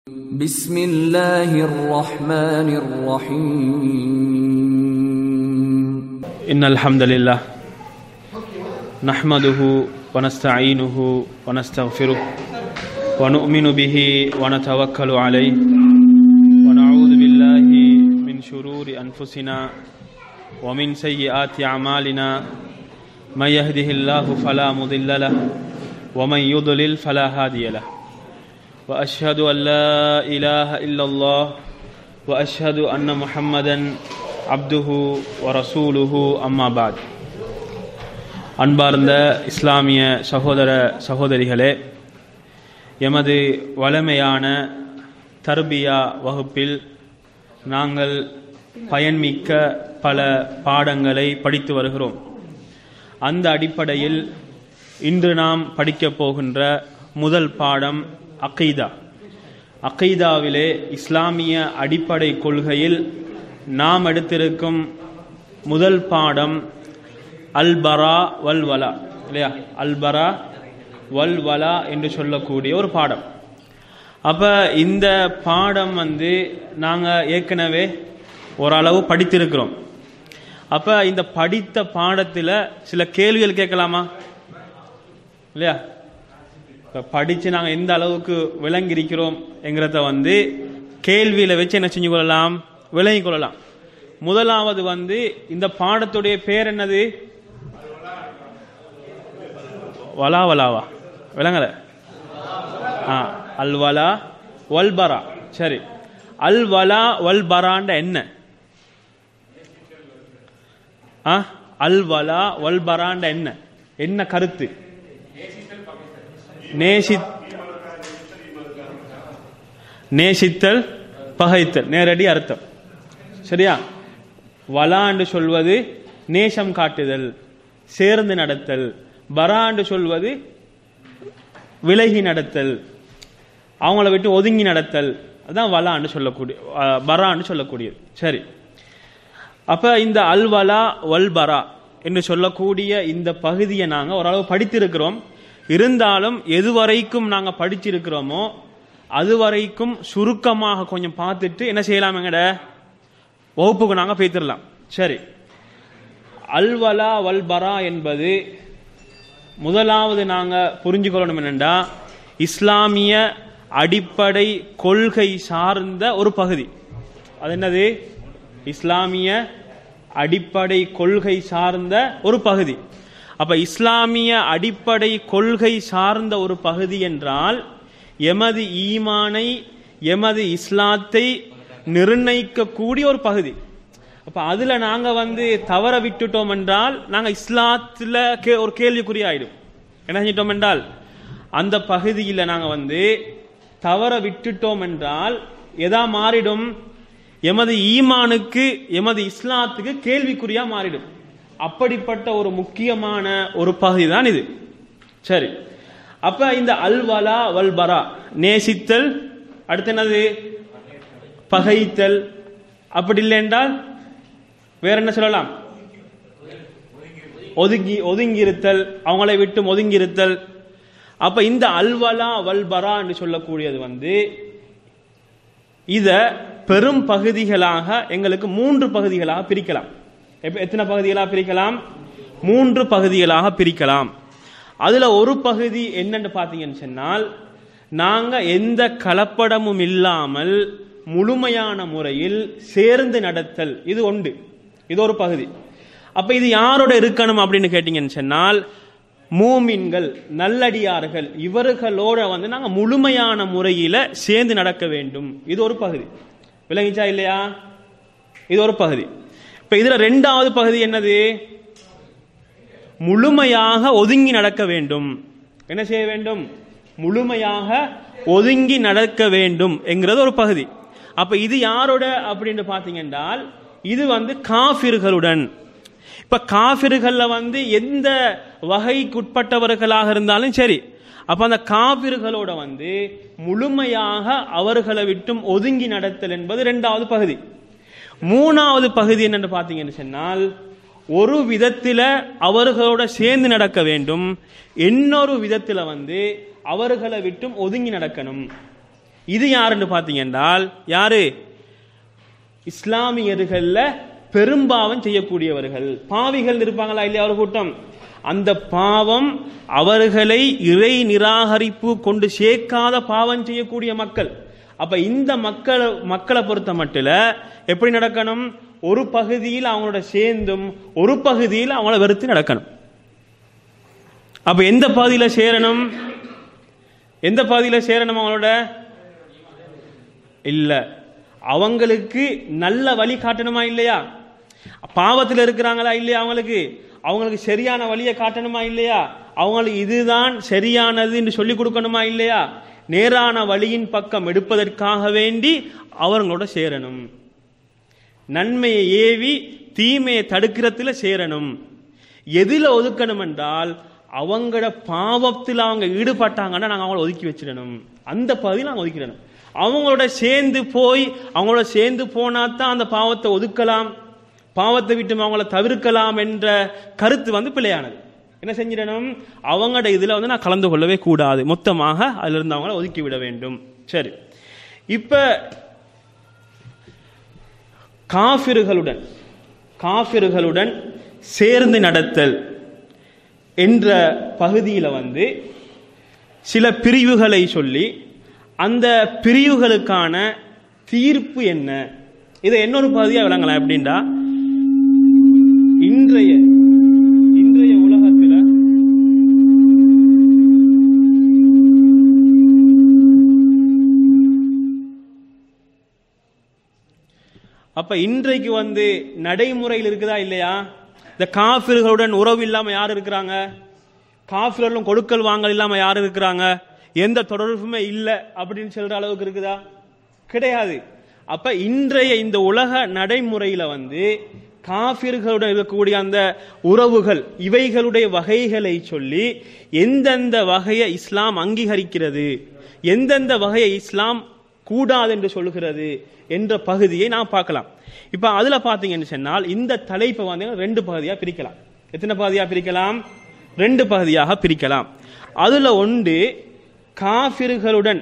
بسم الله الرحمن الرحيم إن الحمد لله نحمده ونستعينه ونستغفره ونؤمن به ونتوكل عليه ونعوذ بالله من شرور أنفسنا ومن سيئات أعمالنا من يهده الله فلا مضل له ومن يضلل فلا هادي له وأشهد أن لا إله إلا الله وأشهد أن محمدا عبده ورسوله أما بعد அன்பார்ந்த இஸ்லாமிய சகோதர சகோதரிகளே எமது வளமையான தர்பியா வகுப்பில் நாங்கள் பயன்மிக்க பல பாடங்களை படித்து வருகிறோம் அந்த அடிப்படையில் இன்று நாம் படிக்கப் போகின்ற முதல் பாடம் அகைதா அகைதாவிலே இஸ்லாமிய அடிப்படை கொள்கையில் நாம் எடுத்திருக்கும் முதல் பாடம் அல்பரா வல் வலா இல்லையா அல்பரா வல் வலா என்று சொல்லக்கூடிய ஒரு பாடம் அப்ப இந்த பாடம் வந்து நாங்க ஏற்கனவே ஓரளவு படித்திருக்கிறோம் அப்ப இந்த படித்த பாடத்துல சில கேள்விகள் கேட்கலாமா இல்லையா இப்ப படிச்சு நாங்க எந்த அளவுக்கு விளங்கியிருக்கிறோம் என்கிறத வந்து கேள்வியில வச்சு என்ன செஞ்சு கொள்ளலாம் விளங்கிக் கொள்ளலாம் முதலாவது வந்து இந்த பாடத்துடைய பேர் என்னது வலா வலாவா விளங்கல ஆ அல்வலா வல்பரா சரி அல்வலா வல்பராண்ட என்ன ஆ அல்வலா வல்பராண்ட என்ன என்ன கருத்து நேசி நேசித்தல் பகைத்தல் நேரடி அர்த்தம் சரியா வலாண்டு சொல்வது நேசம் காட்டுதல் சேர்ந்து நடத்தல் பராண்டு சொல்வது விலகி நடத்தல் அவங்கள விட்டு ஒதுங்கி நடத்தல் அதான் வலான்னு சொல்லக்கூடிய அஹ், பரான்னு சொல்லக்கூடியது சரி அப்ப இந்த அல்வலா வல்பரா என்று சொல்லக்கூடிய இந்த பகுதியை நாங்க ஓரளவு படித்திருக்கிறோம் இருந்தாலும் எதுவரைக்கும் நாங்க படிச்சிருக்கிறோமோ அது வரைக்கும் சுருக்கமாக கொஞ்சம் பார்த்துட்டு என்ன செய்யலாம் எங்கட வகுப்புக்கு நாங்க பேத்திடலாம் சரி அல்வலா வல்பரா என்பது முதலாவது நாங்க புரிஞ்சுக்கொள்ளணும் என்னண்டா இஸ்லாமிய அடிப்படை கொள்கை சார்ந்த ஒரு பகுதி அது என்னது இஸ்லாமிய அடிப்படை கொள்கை சார்ந்த ஒரு பகுதி அப்ப இஸ்லாமிய அடிப்படை கொள்கை சார்ந்த ஒரு பகுதி என்றால் எமது ஈமானை எமது இஸ்லாத்தை நிர்ணயிக்கக்கூடிய ஒரு பகுதி அப்ப அதுல நாங்க வந்து தவற விட்டுட்டோம் என்றால் நாங்க இஸ்லாத்துல கே- ஒரு கேள்விக்குறி ஆயிடும் என்ன செஞ்சிட்டோம் என்றால் அந்த பகுதியில நாங்க வந்து தவற விட்டுட்டோம் என்றால் எதா மாறிடும் எமது ஈமானுக்கு எமது இஸ்லாத்துக்கு கேள்விக்குறியா மாறிடும் அப்படிப்பட்ட ஒரு முக்கியமான ஒரு பகுதி தான் இது சரி அப்ப இந்த அல்வலா வல்பரா நேசித்தல் அடுத்து என்னது பகைத்தல் அப்படி இல்லை என்றால் வேற என்ன சொல்லலாம் ஒதுங்கி ஒதுங்கியிருத்தல் அவங்களை விட்டு ஒதுங்கியிருத்தல் அப்ப இந்த அல்வலா வல்பரா என்று சொல்லக்கூடியது வந்து இத பெரும் பகுதிகளாக எங்களுக்கு மூன்று பகுதிகளாக பிரிக்கலாம் எப்ப- எத்தனை பகுதிகளாக பிரிக்கலாம் மூன்று பகுதிகளாக பிரிக்கலாம் அதுல ஒரு பகுதி என்னன்னு பாத்தீங்கன்னு சொன்னால் நாங்க எந்த கலப்படமும் இல்லாமல் முழுமையான முறையில் சேர்ந்து நடத்தல் இது உண்டு இது ஒரு பகுதி அப்ப இது யாரோட இருக்கணும் அப்படின்னு கேட்டீங்கன்னு சொன்னால் மூமின்கள் நல்லடியார்கள் இவர்களோட வந்து நாங்க முழுமையான முறையில சேர்ந்து நடக்க வேண்டும் இது ஒரு பகுதி விளங்கிச்சா இல்லையா இது ஒரு பகுதி இப்ப இதுல ரெண்டாவது பகுதி என்னது முழுமையாக ஒதுங்கி நடக்க வேண்டும் என்ன செய்ய வேண்டும் முழுமையாக ஒதுங்கி நடக்க வேண்டும் என்கிறது ஒரு பகுதி அப்ப இது யாரோட அப்படின்னு பாத்தீங்கன்றால் இது வந்து காபிர்களுடன் இப்ப காபிர்கள்ல வந்து எந்த வகைக்குட்பட்டவர்களாக இருந்தாலும் சரி அப்ப அந்த காபிர்களோட வந்து முழுமையாக அவர்களை விட்டும் ஒதுங்கி நடத்தல் என்பது இரண்டாவது பகுதி மூணாவது பகுதி என்னன்னு பாத்தீங்கன்னு சொன்னால் ஒரு விதத்தில அவர்களோட சேர்ந்து நடக்க வேண்டும் இன்னொரு விதத்தில வந்து அவர்களை விட்டும் ஒதுங்கி நடக்கணும் இது யாருன்னு பார்த்தீங்கன்றால் யாரு இஸ்லாமியர்கள்ல பெரும்பாவம் செய்யக்கூடியவர்கள் பாவிகள் இருப்பாங்களா இல்லையா ஒரு கூட்டம் அந்த பாவம் அவர்களை இறை நிராகரிப்பு கொண்டு சேர்க்காத பாவம் செய்யக்கூடிய மக்கள் அப்ப இந்த மக்கள் மக்களை பொறுத்த மட்டும் எப்படி நடக்கணும் ஒரு பகுதியில் அவங்களோட சேர்ந்தும் ஒரு பகுதியில் அவங்கள வெறுத்து நடக்கணும் அப்ப எந்த பாதியில சேரணும் எந்த பாதியில சேரணும் அவங்களோட இல்ல அவங்களுக்கு நல்ல வழி காட்டணுமா இல்லையா பாவத்தில் இருக்கிறாங்களா இல்லையா அவங்களுக்கு அவங்களுக்கு சரியான வழியை காட்டணுமா இல்லையா அவங்களுக்கு இதுதான் சரியானது என்று சொல்லிக் கொடுக்கணுமா இல்லையா நேரான வழியின் பக்கம் எடுப்பதற்காக வேண்டி அவங்களோட சேரணும் நன்மையை ஏவி தீமையை தடுக்கிறதுல சேரணும் எதுல ஒதுக்கணும் என்றால் அவங்களோட பாவத்தில் அவங்க ஈடுபட்டாங்கன்னா நாங்கள் அவங்கள ஒதுக்கி வச்சிடணும் அந்த பகுதியில் நாங்கள் ஒதுக்கிடணும் அவங்களோட சேர்ந்து போய் அவங்களோட சேர்ந்து போனா தான் அந்த பாவத்தை ஒதுக்கலாம் பாவத்தை விட்டு அவங்கள தவிர்க்கலாம் என்ற கருத்து வந்து பிழையானது என்ன செஞ்சிடணும் அவங்களோட இதுல வந்து நான் கலந்து கொள்ளவே கூடாது மொத்தமாக அதுல இருந்து அவங்கள ஒதுக்கி விட வேண்டும் சரி இப்ப காபிர்களுடன் காபிர்களுடன் சேர்ந்து நடத்தல் என்ற பகுதியில் வந்து சில பிரிவுகளை சொல்லி அந்த பிரிவுகளுக்கான தீர்ப்பு என்ன இதை இன்னொரு பகுதியாக விளங்கலாம் எப்படின்னா இன்றைய இன்றைய உலகத்தில் அப்ப இன்றைக்கு வந்து நடைமுறையில் இருக்குதா இல்லையா இந்த காபிர்களுடன் உறவு இல்லாம யார் இருக்கிறாங்க காபிர்களும் கொடுக்கல் வாங்கல் இல்லாம யார் இருக்கிறாங்க எந்த தொடர்புமே இல்லை அப்படின்னு சொல்ற அளவுக்கு இருக்குதா கிடையாது அப்ப இன்றைய இந்த உலக நடைமுறையில வந்து காபிர்களுடன் இருக்கக்கூடிய அந்த உறவுகள் இவைகளுடைய வகைகளை சொல்லி எந்தெந்த வகையை இஸ்லாம் அங்கீகரிக்கிறது எந்தெந்த வகையை இஸ்லாம் கூடாது என்று சொல்லுகிறது என்ற பகுதியை நாம் பார்க்கலாம் இப்ப அதுல பாத்தீங்கன்னு சொன்னால் இந்த தலைப்பை வந்து ரெண்டு பகுதியா பிரிக்கலாம் எத்தனை பகுதியா பிரிக்கலாம் ரெண்டு பகுதியாக பிரிக்கலாம் அதுல ஒன்று காபிர்களுடன்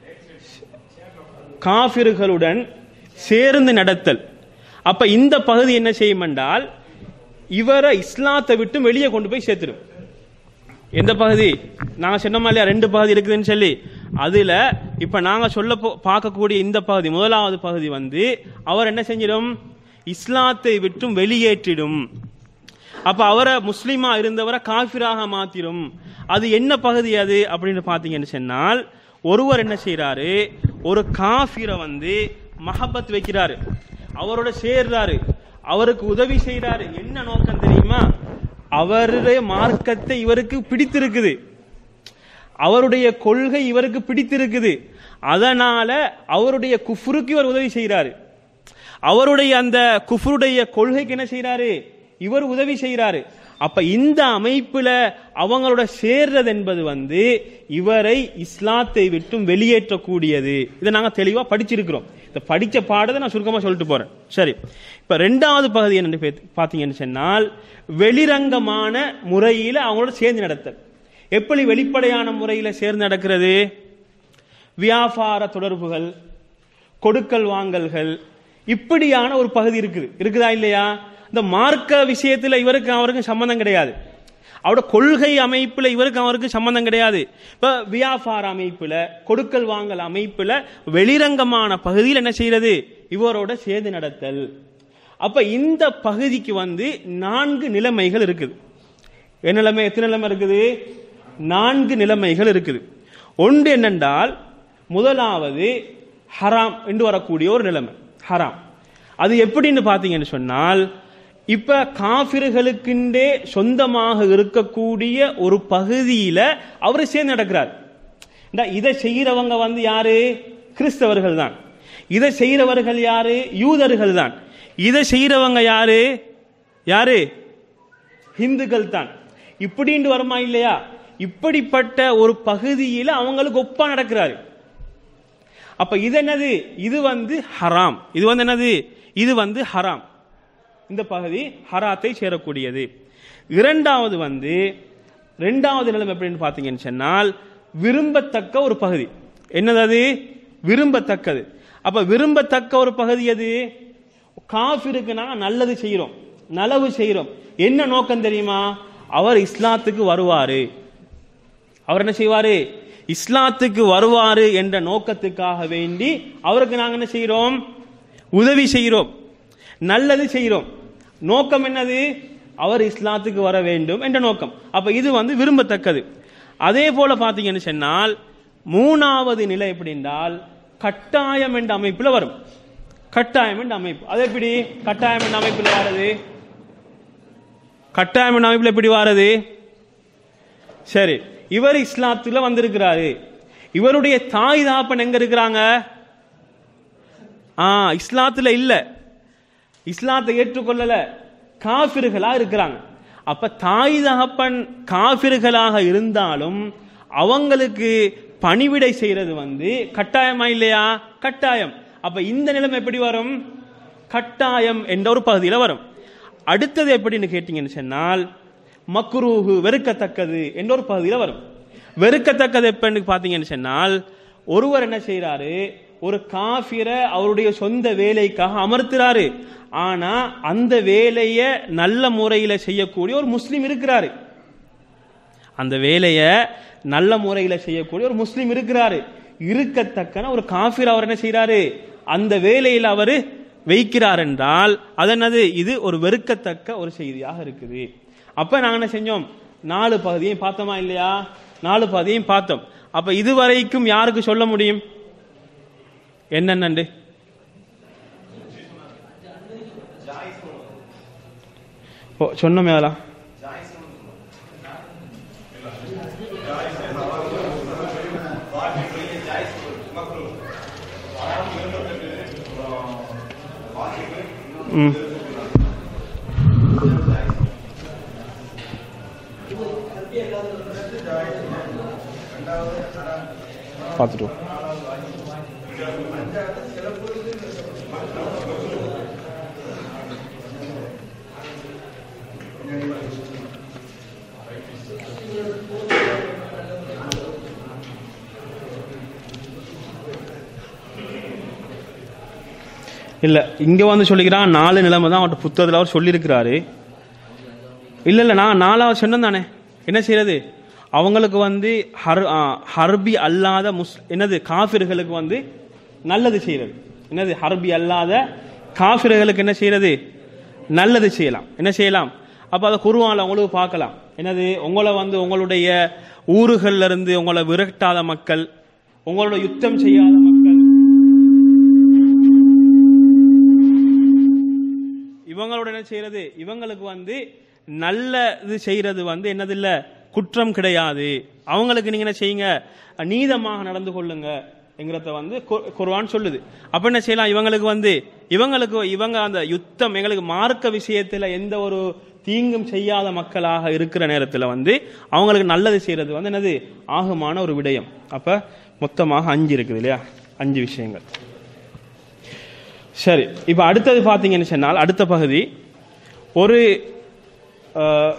காபிர்களுடன் சேர்ந்து நடத்தல் அப்ப இந்த பகுதி என்ன செய்யும் என்றால் இவரை இஸ்லாத்தை விட்டு வெளியே கொண்டு போய் சேர்த்துடும் எந்த பகுதி நாங்க சொன்னோமா இல்லையா ரெண்டு பகுதி இருக்குதுன்னு சொல்லி அதுல இப்ப நாங்க சொல்ல போ- பார்க்கக்கூடிய இந்த பகுதி முதலாவது பகுதி வந்து அவர் என்ன செஞ்சிடும் இஸ்லாத்தை விட்டும் வெளியேற்றிடும் அப்ப அவரை முஸ்லீமா இருந்தவரை காஃபிராக மாத்திரும் அது என்ன பகுதி அது அப்படின்னு பாத்தீங்கன்னு சொன்னால் ஒருவர் என்ன செய்யறாரு ஒரு காஃபிரை வந்து மஹபத் வைக்கிறாரு அவரோட சேர்றாரு அவருக்கு உதவி செய்யறாரு என்ன நோக்கம் தெரியுமா அவருடைய மார்க்கத்தை இவருக்கு பிடித்திருக்குது அவருடைய கொள்கை இவருக்கு பிடித்திருக்குது அதனால அவருடைய குஃப்ருக்கு இவர் உதவி செய்கிறாரு அவருடைய அந்த குஃப்ருடைய கொள்கைக்கு என்ன செய்றாரு இவர் உதவி செய்கிறாரு அப்ப இந்த அமைப்புல அவங்களோட சேர்றது என்பது வந்து இவரை இஸ்லாத்தை விட்டும் வெளியேற்றக்கூடியது இதை நாங்க தெளிவா படிச்சிருக்கிறோம் இந்த படிச்ச பாடத்தை நான் சுருக்கமா சொல்லிட்டு போறேன் சரி இப்ப ரெண்டாவது பகுதி என்ன பாத்தீங்கன்னு சொன்னால் வெளிரங்கமான முறையில அவங்களோட சேர்ந்து நடத்தல் எப்படி வெளிப்படையான முறையில சேர்ந்து நடக்கிறது வியாபார தொடர்புகள் கொடுக்கல் வாங்கல்கள் இப்படியான ஒரு பகுதி இருக்குது இருக்குதா இல்லையா இந்த மார்க்க விஷயத்துல இவருக்கு அவருக்கும் சம்பந்தம் கிடையாது அவரோட கொள்கை அமைப்புல இவருக்கு அவருக்கு சம்பந்தம் கிடையாது இப்ப வியாபார அமைப்புல கொடுக்கல் வாங்கல் அமைப்புல வெளிரங்கமான பகுதியில் என்ன செய்யறது இவரோட சேர்ந்து நடத்தல் அப்ப இந்த பகுதிக்கு வந்து நான்கு நிலைமைகள் இருக்குது என்ன நிலைமை எத்தனை நிலைமை இருக்குது நான்கு நிலைமைகள் இருக்குது ஒன்று என்னென்றால் முதலாவது ஹராம் என்று வரக்கூடிய ஒரு நிலைமை ஹராம் அது எப்படின்னு பார்த்தீங்கன்னு சொன்னால் இப்ப காபிர்களுக்குண்டே சொந்தமாக இருக்கக்கூடிய ஒரு பகுதியில அவர் சேர்ந்து நடக்கிறார் இந்த இதை செய்யறவங்க வந்து யாரு கிறிஸ்தவர்கள் தான் இதை செய்யறவர்கள் யாரு யூதர்கள் தான் இதை செய்யறவங்க யாரு யாரு ஹிந்துக்கள் தான் இப்படின்னு வருமா இல்லையா இப்படிப்பட்ட ஒரு பகுதியில் அவங்களுக்கு ஒப்பா நடக்கிறாரு அப்ப இது என்னது இது வந்து ஹராம் இது வந்து என்னது இது வந்து ஹராம் இந்த பகுதி ஹராத்தை சேரக்கூடியது இரண்டாவது வந்து இரண்டாவது நிலைமை எப்படின்னு பார்த்தீங்கன்னு சொன்னால் விரும்பத்தக்க ஒரு பகுதி என்னது அது விரும்பத்தக்கது அப்ப விரும்பத்தக்க ஒரு பகுதி எது காஃபிருக்கு நாங்க நல்லது செய்யறோம் நலவு செய்யறோம் என்ன நோக்கம் தெரியுமா அவர் இஸ்லாத்துக்கு வருவாரு அவர் என்ன செய்வாரு இஸ்லாத்துக்கு வருவாரு என்ற நோக்கத்துக்காக வேண்டி அவருக்கு நாங்க என்ன செய்யறோம் உதவி செய்கிறோம் நல்லது செய்கிறோம் நோக்கம் என்னது அவர் இஸ்லாத்துக்கு வர வேண்டும் என்ற நோக்கம் அப்ப இது வந்து விரும்பத்தக்கது அதே போல பாத்தீங்கன்னு சொன்னால் மூணாவது நிலை எப்படி என்றால் கட்டாயம் என்ற அமைப்புல வரும் கட்டாயம் என்ற அமைப்பு அது எப்படி கட்டாயம் என்ற அமைப்புல வாரது கட்டாயம் என்ற அமைப்புல எப்படி வாரது சரி இவர் இஸ்லாத்துல வந்திருக்கிறாரு இவருடைய தாய் தாப்பன் எங்க இருக்கிறாங்க ஆ இஸ்லாத்துல இல்ல இஸ்லாத்தை ஏற்றுக்கொள்ளல காபிர்களா இருக்கிறாங்க அப்ப தாய் தகப்பன் காபிர்களாக இருந்தாலும் அவங்களுக்கு பணிவிடை செய்யறது வந்து கட்டாயமா இல்லையா கட்டாயம் அப்ப இந்த நிலைமை எப்படி வரும் கட்டாயம் என்ற ஒரு பகுதியில் வரும் அடுத்தது எப்படின்னு கேட்டீங்கன்னு சொன்னால் மக்ரூஹு வெறுக்கத்தக்கது என்ற ஒரு பகுதியில் வரும் வெறுக்கத்தக்கது எப்பன்னு பார்த்தீங்கன்னு சொன்னால் ஒருவர் என்ன செய்யறாரு ஒரு காஃபிரை அவருடைய சொந்த வேலைக்காக அமர்த்துறாரு ஆனா அந்த வேலைய நல்ல முறையில செய்யக்கூடிய ஒரு முஸ்லீம் இருக்கிறாரு அந்த வேலைய நல்ல முறையில செய்யக்கூடிய ஒரு முஸ்லீம் இருக்கிறாரு இருக்கத்தக்கன ஒரு காஃபிர் அவர் என்ன செய்யறாரு அந்த வேலையில் அவர் வைக்கிறார் என்றால் அது என்னது இது ஒரு வெறுக்கத்தக்க ஒரு செய்தியாக இருக்குது அப்ப நாங்க என்ன செஞ்சோம் நாலு பகுதியையும் பார்த்தோமா இல்லையா நாலு பகுதியையும் பார்த்தோம் அப்ப இதுவரைக்கும் யாருக்கு சொல்ல முடியும் என்னென்னண்டு ஓ சொன்னோமே அதெல்லாம் ம் பார்த்துட்டு இல்ல இங்க வந்து சொல்லிக்கிறான் நாலு நிலைமை தான் அவர்கிட்ட புத்தகத்தில் அவர் சொல்லியிருக்கிறாரு இல்ல இல்ல நான் நாலாவது சொன்னேன் தானே என்ன செய்யறது அவங்களுக்கு வந்து ஹர் ஆ, ஹர்பி அல்லாத முஸ் என்னது காஃபிர்களுக்கு வந்து நல்லது செய்யறது என்னது ஹர்பி அல்லாத காஃபிர்களுக்கு என்ன செய்யறது நல்லது செய்யலாம் என்ன செய்யலாம் அப்ப அதை குருவால உங்களுக்கு பார்க்கலாம் என்னது உங்களை வந்து உங்களுடைய ஊர்கள்ல இருந்து உங்களை விரட்டாத மக்கள் உங்களோட யுத்தம் செய்யாத மக்கள் இவங்களோட என்ன செய்யறது இவங்களுக்கு வந்து நல்ல இது செய்யறது வந்து என்னது இல்ல குற்றம் கிடையாது அவங்களுக்கு நீங்க என்ன செய்யுங்க நீதமாக நடந்து கொள்ளுங்க என்கிறத வந்து கு- குர்ஆன் சொல்லுது அப்ப என்ன செய்யலாம் இவங்களுக்கு வந்து இவங்களுக்கு இவங்க அந்த யுத்தம் எங்களுக்கு மார்க்க விஷயத்துல எந்த ஒரு தீங்கும் செய்யாத மக்களாக இருக்கிற நேரத்துல வந்து அவங்களுக்கு நல்லது செய்யறது வந்து என்னது ஆகுமான ஒரு விடயம் அப்ப மொத்தமாக அஞ்சு இருக்குது இல்லையா அஞ்சு விஷயங்கள் சரி இப்ப அடுத்தது பாத்தீங்கன்னு சொன்னால் அடுத்த பகுதி ஒரு அஹ்,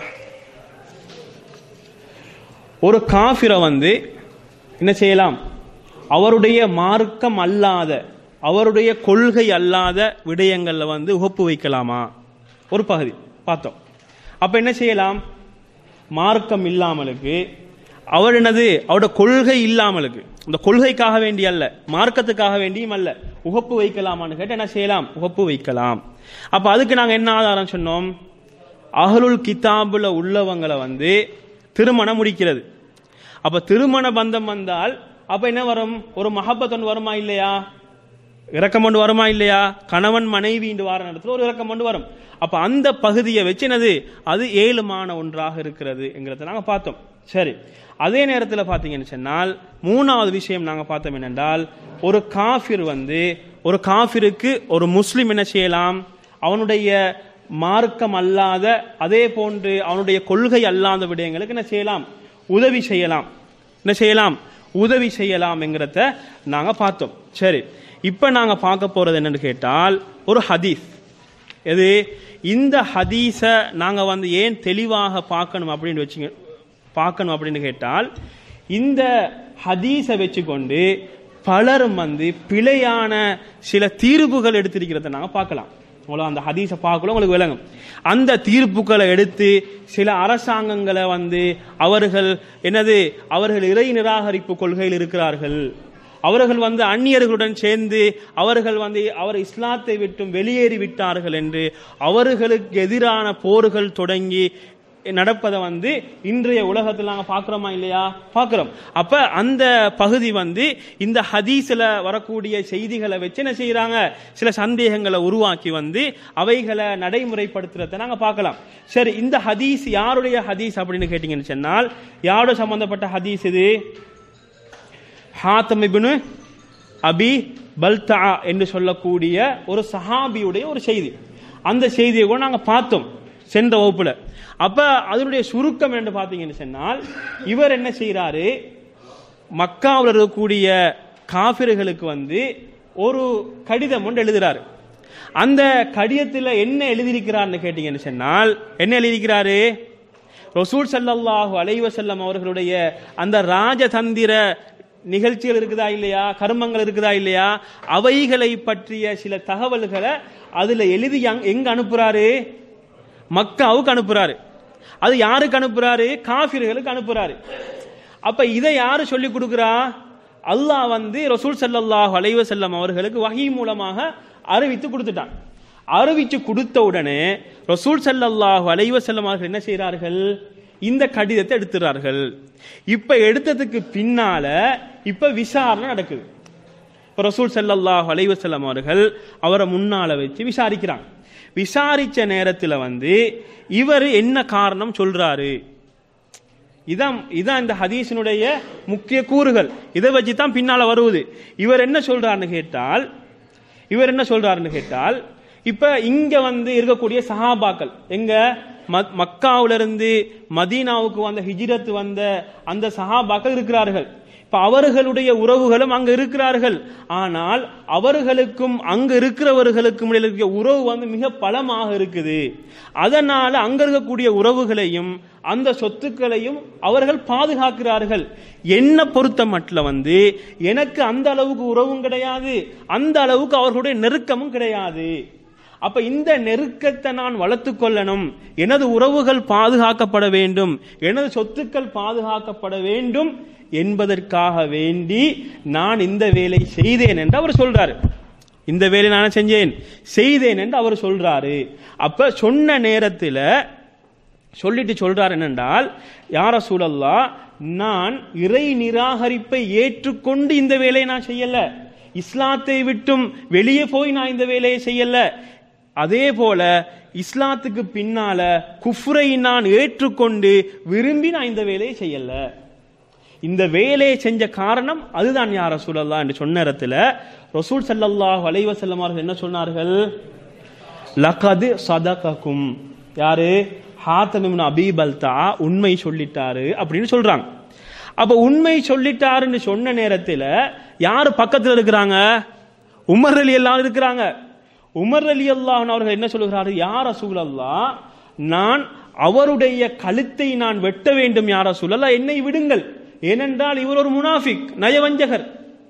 ஒரு காஃபிரை வந்து என்ன செய்யலாம் அவருடைய மார்க்கம் அல்லாத அவருடைய கொள்கை அல்லாத விடயங்கள்ல வந்து உகப்பு வைக்கலாமா ஒரு பகுதி பார்த்தோம் அப்ப என்ன செய்யலாம் மார்க்கம் இல்லாமலுக்கு அவர் என்னது அவரோட கொள்கை இல்லாமலுக்கு இந்த கொள்கைக்காக வேண்டி அல்ல மார்க்கத்துக்காக வேண்டியும் அல்ல உகப்பு வைக்கலாமான்னு கேட்டு என்ன செய்யலாம் உகப்பு வைக்கலாம் அப்ப அதுக்கு நாங்க என்ன ஆதாரம் சொன்னோம் அகலுல் கிதாபுல உள்ளவங்களை வந்து திருமணம் முடிக்கிறது அப்ப திருமண பந்தம் வந்தால் அப்ப என்ன வரும் ஒரு மஹப்பத்தன் வருமா இல்லையா இறக்கம் கொண்டு வருமா இல்லையா கணவன் மனைவி என்று வார நேரத்தில் ஒரு இறக்கம் கொண்டு வரும் அப்ப அந்த பகுதியை வச்சு என்னது அது ஏழுமான ஒன்றாக இருக்கிறது என்கிறத நாங்க பார்த்தோம் சரி அதே நேரத்தில் பார்த்தீங்கன்னு சொன்னால் மூணாவது விஷயம் நாங்க பார்த்தோம் என்னென்றால் ஒரு காஃபிர் வந்து ஒரு காஃபிருக்கு ஒரு முஸ்லிம் என்ன செய்யலாம் அவனுடைய மார்க்கம் அல்லாத அதே போன்று அவனுடைய கொள்கை அல்லாத விடயங்களுக்கு என்ன செய்யலாம் உதவி செய்யலாம் என்ன செய்யலாம் உதவி செய்யலாம் என்கிறத நாங்க பார்த்தோம் சரி இப்ப நாங்க பார்க்க போறது என்னன்னு கேட்டால் ஒரு ஹதீஸ் எது இந்த ஹதீஸ நாங்க வந்து ஏன் தெளிவாக பார்க்கணும் அப்படின்னு வச்சுங்க பார்க்கணும் அப்படின்னு கேட்டால் இந்த ஹதீஸை வச்சுக்கொண்டு பலரும் வந்து பிழையான சில தீர்ப்புகள் எடுத்திருக்கிறத நாங்க பார்க்கலாம் உங்களுக்கு அந்த ஹதீஸை பார்க்கல உங்களுக்கு விளங்கும் அந்த தீர்ப்புகளை எடுத்து சில அரசாங்கங்களை வந்து அவர்கள் என்னது அவர்கள் இறை நிராகரிப்பு கொள்கையில் இருக்கிறார்கள் அவர்கள் வந்து அந்நியர்களுடன் சேர்ந்து அவர்கள் வந்து அவர் இஸ்லாத்தை விட்டும் வெளியேறி விட்டார்கள் என்று அவர்களுக்கு எதிரான போர்கள் தொடங்கி நடப்பதை வந்து இன்றைய உலகத்தில் நாங்கள் பார்க்குறோமா இல்லையா பார்க்குறோம் அப்ப அந்த பகுதி வந்து இந்த ஹதீஸ்ல வரக்கூடிய செய்திகளை வச்சு என்ன செய்யறாங்க சில சந்தேகங்களை உருவாக்கி வந்து அவைகளை நடைமுறைப்படுத்துறத நாங்க பார்க்கலாம் சரி இந்த ஹதீஸ் யாருடைய ஹதீஸ் அப்படின்னு கேட்டீங்கன்னு சொன்னால் யாரோட சம்பந்தப்பட்ட ஹதீஸ் இது ஹாத்தம் இப்னு அபி பல்தா என்று சொல்லக்கூடிய ஒரு சஹாபியுடைய ஒரு செய்தி அந்த செய்தியை கூட நாங்க பார்த்தோம் சென்ற வகுப்புல அப்ப அதனுடைய சுருக்கம் என்று பார்த்தீங்கன்னு சொன்னால் இவர் என்ன செய்யறாரு மக்காவில் இருக்கக்கூடிய காபிர்களுக்கு வந்து ஒரு கடிதம் ஒன்று எழுதுறாரு அந்த கடிதத்தில் என்ன எழுதியிருக்கிறார்னு கேட்டீங்கன்னு சொன்னால் என்ன எழுதியிருக்கிறாரு ரசூல் ஸல்லல்லாஹு அலைஹி வஸல்லம் அவர்களுடைய அந்த ராஜதந்திர நிகழ்ச்சிகள் இருக்குதா இல்லையா கர்மங்கள் இருக்குதா இல்லையா அவைகளை பற்றிய சில தகவல்களை அதுல எழுதி எங்க- எங்க அனுப்புறாரு மக்காவுக்கு அனுப்புறாரு அது யாருக்கு அனுப்புறாரு காஃபிர்களுக்கு அனுப்புறாரு அப்ப இதை யாரு சொல்லி கொடுக்கிறா அல்லாஹ் வந்து ரசூல் ஸல்லல்லாஹு அலைஹி வஸல்லம் அவர்களுக்கு வஹி மூலமாக அறிவித்து கொடுத்துட்டான் அறிவிச்சு கொடுத்த உடனே ரசூல் ஸல்லல்லாஹு அலைஹி வஸல்லம் அவர்கள் என்ன செய்கிறார்கள் இந்த கடிதத்தை எடுத்துறார்கள் இப்ப எடுத்ததுக்கு பின்னால இப்ப விசாரணை நடக்குது இப்ப ரசூல் ஸல்லல்லாஹு அலைஹி வஸல்லம் அவர்கள் அவரை முன்னால வச்சு விசாரிக்கிறாங்க விசாரிச்ச நேரத்துல வந்து இவர் என்ன காரணம் சொல்றாரு இதான் இதான் இந்த ஹதீஸினுடைய முக்கிய கூறுகள் இதை வச்சு தான் பின்னால வருவது இவர் என்ன சொல்றாருன்னு கேட்டால் இவர் என்ன சொல்றாருன்னு கேட்டால் இப்ப இங்க வந்து இருக்கக்கூடிய சஹாபாக்கள் எங்க ம- மக்காவுல இருந்து மதீனாவுக்கு வந்த ஹிஜ்ரத் வந்த அந்த சஹாபாக்கள் இருக்கிறார்கள் இப்ப அவர்களுடைய உறவுகளும் அங்க இருக்கிறார்கள் ஆனால் அவர்களுக்கும் அங்க இருக்கிறவர்களுக்கும் இடையில இருக்கிற உறவு வந்து மிக பலமாக இருக்குது அதனால அங்க இருக்கக்கூடிய உறவுகளையும் அந்த சொத்துக்களையும் அவர்கள் பாதுகாக்கிறார்கள் என்ன பொறுத்த மட்டும் வந்து எனக்கு அந்த அளவுக்கு உறவும் கிடையாது அந்த அளவுக்கு அவர்களுடைய நெருக்கமும் கிடையாது அப்ப இந்த நெருக்கத்தை நான் வளர்த்துக் கொள்ளணும் எனது உறவுகள் பாதுகாக்கப்பட வேண்டும் எனது சொத்துக்கள் பாதுகாக்கப்பட வேண்டும் என்பதற்காக வேண்டி நான் இந்த வேலை செய்தேன் என்று அவர் சொல்றாரு இந்த வேலை நான் செஞ்சேன் செய்தேன் என்று அவர் சொல்றாரு அப்ப சொன்ன நேரத்தில் சொல்லிட்டு சொல்றார் என்னென்றால் யார சூழல்லா நான் இறை நிராகரிப்பை ஏற்றுக்கொண்டு இந்த வேலையை நான் செய்யல இஸ்லாத்தை விட்டும் வெளியே போய் நான் இந்த வேலையை செய்யல அதே போல இஸ்லாத்துக்கு பின்னால குஃப்ரை நான் ஏற்றுக்கொண்டு விரும்பி நான் இந்த வேலையை செய்யல இந்த வேலையை செஞ்ச காரணம் அதுதான் யார் ரசூலல்லா என்று சொன்ன இடத்துல ரசூல் ஸல்லல்லாஹு அலைஹி வஸல்லம் அவர்கள் என்ன சொன்னார்கள் லகது சதகக்கும் யாரு ஹாத்தம் இப்னு அபீ பல்தா உண்மை சொல்லிட்டாரு அப்படின்னு சொல்றாங்க அப்ப உண்மை சொல்லிட்டாருன்னு சொன்ன நேரத்தில் யாரு பக்கத்துல இருக்கிறாங்க உமர் அலி எல்லாம் இருக்கிறாங்க உமர் அலி அல்லாஹ் அவர்கள் என்ன சொல்லுகிறாரு யார் ரசூல் அல்லாஹ் நான் அவருடைய கழுத்தை நான் வெட்ட வேண்டும் யார் ரசூல் அல்லாஹ் என்னை விடுங்கள் ஏனென்றால் இவர் ஒரு முனாஃபிக் நயவஞ்சகர்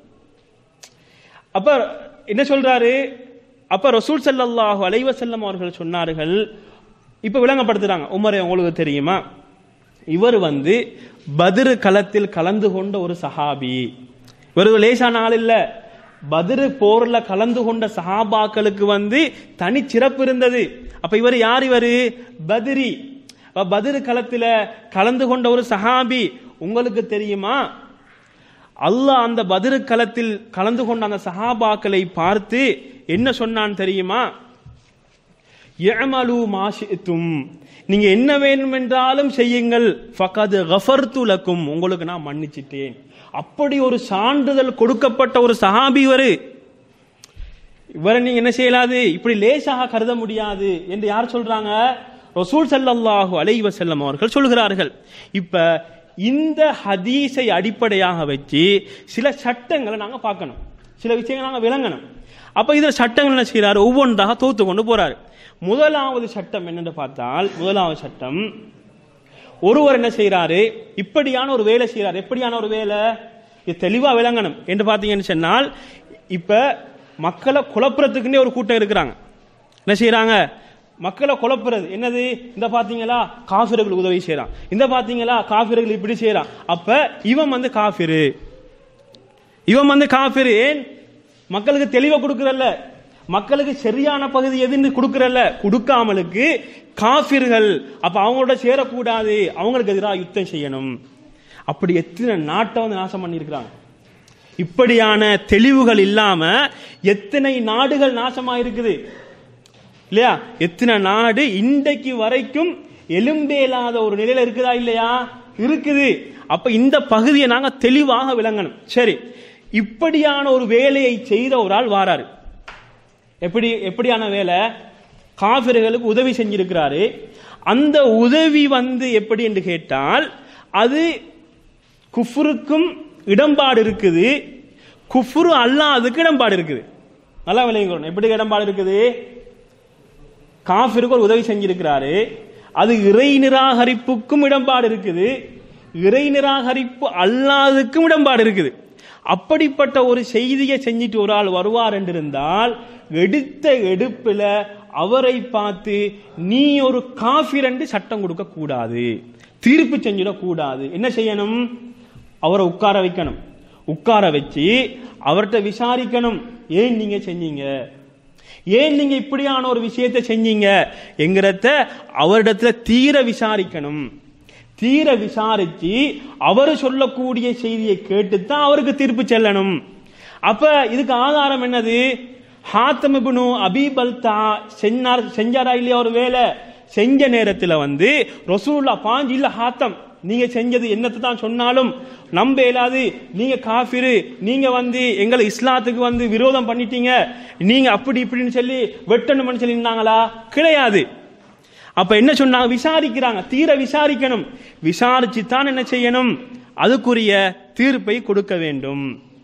அப்ப என்ன சொல்றாரு அப்ப ரசூல் ஸல்லல்லாஹு அலைஹி வஸல்லம் அவர்கள் சொன்னார்கள் இப்ப விளங்கப்படுத்துறாங்க உமரே உங்களுக்கு தெரியுமா இவர் வந்து பத்ரு களத்தில் கலந்து கொண்ட ஒரு சஹாபி இவர் ஒரு லேசான ஆள் இல்ல பத்ரு போர்ல கலந்து கொண்ட சஹாபாக்களுக்கு வந்து தனி சிறப்பு இருந்தது அப்ப இவர் யார் இவரு பத்ரி அப்ப பத்ரு களத்துல கலந்து கொண்ட ஒரு சஹாபி உங்களுக்கு தெரியுமா அல்லாஹ் அந்த பதிரு களத்தில் கலந்து கொண்ட அந்த சஹாபாக்களை பார்த்து என்ன சொன்னான் தெரியுமா யஅமலு மாஷித்தும் நீங்க என்ன வேண்டும் என்றாலும் செய்யுங்கள் ஃபகது கஃபர்து லக்கும் உங்களுக்கு நான் மன்னிச்சிட்டேன் அப்படி ஒரு சான்றிதழ் கொடுக்கப்பட்ட ஒரு சஹாபி இவரு இவரை நீங்க என்ன செய்யலாது இப்படி லேசாக கருத முடியாது என்று யார் சொல்றாங்க ரசூல் ஸல்லல்லாஹு அலைஹி வஸல்லம் அவர்கள் சொல்கிறார்கள் இப்ப இந்த ஹதீஸை அடிப்படையாக வச்சு சில சட்டங்களை நாங்க பார்க்கணும் சில விஷயங்களை நாங்க விளங்கணும் அப்ப இதுல சட்டங்கள் என்ன செய்யறாரு ஒவ்வொன்றாக தோத்து கொண்டு போறாரு முதலாவது சட்டம் என்னன்னு பார்த்தால் முதலாவது சட்டம் ஒருவர் என்ன செய்யறாரு இப்படியான ஒரு வேலை செய்யறாரு எப்படியான ஒரு வேலை இது தெளிவா விளங்கணும் என்று பார்த்தீங்கன்னு சொன்னால் இப்ப மக்களை குழப்புறதுக்குன்னே ஒரு கூட்டம் இருக்கிறாங்க என்ன செய்யறாங்க மக்களை குழப்புறது என்னது இந்த பாத்தீங்களா காஃபிர்கள் உதவி செய்யறான் இந்த பாத்தீங்களா காஃபிர்கள் இப்படி செய்யறான் அப்ப இவன் வந்து காஃபிரு இவன் வந்து காஃபிரு ஏன் மக்களுக்கு தெளிவை கொடுக்கறல்ல மக்களுக்கு சரியான பகுதி எதுன்னு கொடுக்கறல்ல கொடுக்காமலுக்கு காஃபிர்கள் அப்ப அவங்களோட சேரக்கூடாது அவங்களுக்கு எதிராக யுத்தம் செய்யணும் அப்படி எத்தனை நாட்டை வந்து நாசம் பண்ணியிருக்கிறாங்க இப்படியான தெளிவுகள் இல்லாம எத்தனை நாடுகள் நாசமா இருக்குது இல்லையா எத்தனை நாடு இன்றைக்கு வரைக்கும் எலும்பே இல்லாத ஒரு நிலையில இருக்குதா இல்லையா இருக்குது அப்ப இந்த பகுதியை நாங்க தெளிவாக விளங்கணும் சரி இப்படியான ஒரு வேலையை செய்த ஒரு ஆள் வாராரு எப்படி எப்படியான வேலை காபிர்களுக்கு உதவி செஞ்சிருக்கிறாரு அந்த உதவி வந்து எப்படி என்று கேட்டால் அது குஃபுருக்கும் இடம்பாடு இருக்குது குஃபுரு அல்லாதுக்கு இடம்பாடு இருக்குது நல்லா விளையங்கணும் எப்படி இடம்பாடு இருக்குது காஃபிருக்கு ஒரு உதவி செஞ்சிருக்கிறாரு அது இறை நிராகரிப்புக்கும் இடம்பாடு இருக்குது இறை நிராகரிப்பு அல்லாதுக்கும் இடம்பாடு இருக்குது அப்படிப்பட்ட ஒரு செய்தியை செஞ்சிட்டு ஒரு ஆள் வருவார் என்றிருந்தால் எடுத்த எடுப்புல அவரை பார்த்து நீ ஒரு காஃபிர் என்று சட்டம் கொடுக்க கூடாது தீர்ப்பு செஞ்சிடக் கூடாது என்ன செய்யணும் அவரை உட்கார வைக்கணும் உட்கார வச்சு அவர்கிட்ட விசாரிக்கணும் ஏன் நீங்க செஞ்சீங்க ஏன் நீங்க இப்படியான ஒரு விஷயத்தை செஞ்சீங்க என்கிறத அவரிடத்துல தீர விசாரிக்கணும் தீர விசாரிச்சு அவர் சொல்லக்கூடிய செய்தியை கேட்டுத்தான் அவருக்கு தீர்ப்பு செல்லணும் அப்ப இதுக்கு ஆதாரம் என்னது ஹாத்தம் இப்னு அபீபல்தா செஞ்சார் செஞ்சாரா இல்லையா ஒரு வேலை செஞ்ச நேரத்துல வந்து ரசூல்லா பாஞ்சு இல்ல ஹாத்தம் நீங்க செஞ்சது என்னத்தை தான் சொன்னாலும் நம்ப இயலாது நீங்க காஃபிரு நீங்க வந்து எங்களை இஸ்லாத்துக்கு வந்து விரோதம் பண்ணிட்டீங்க நீங்க அப்படி இப்படின்னு சொல்லி வெட்டணும்னு சொல்லி இருந்தாங்களா கிடையாது அப்ப என்ன சொன்னாங்க விசாரிக்கிறாங்க தீர விசாரிக்கணும் விசாரிச்சு தான் என்ன செய்யணும் அதுக்குரிய தீர்ப்பை கொடுக்க வேண்டும்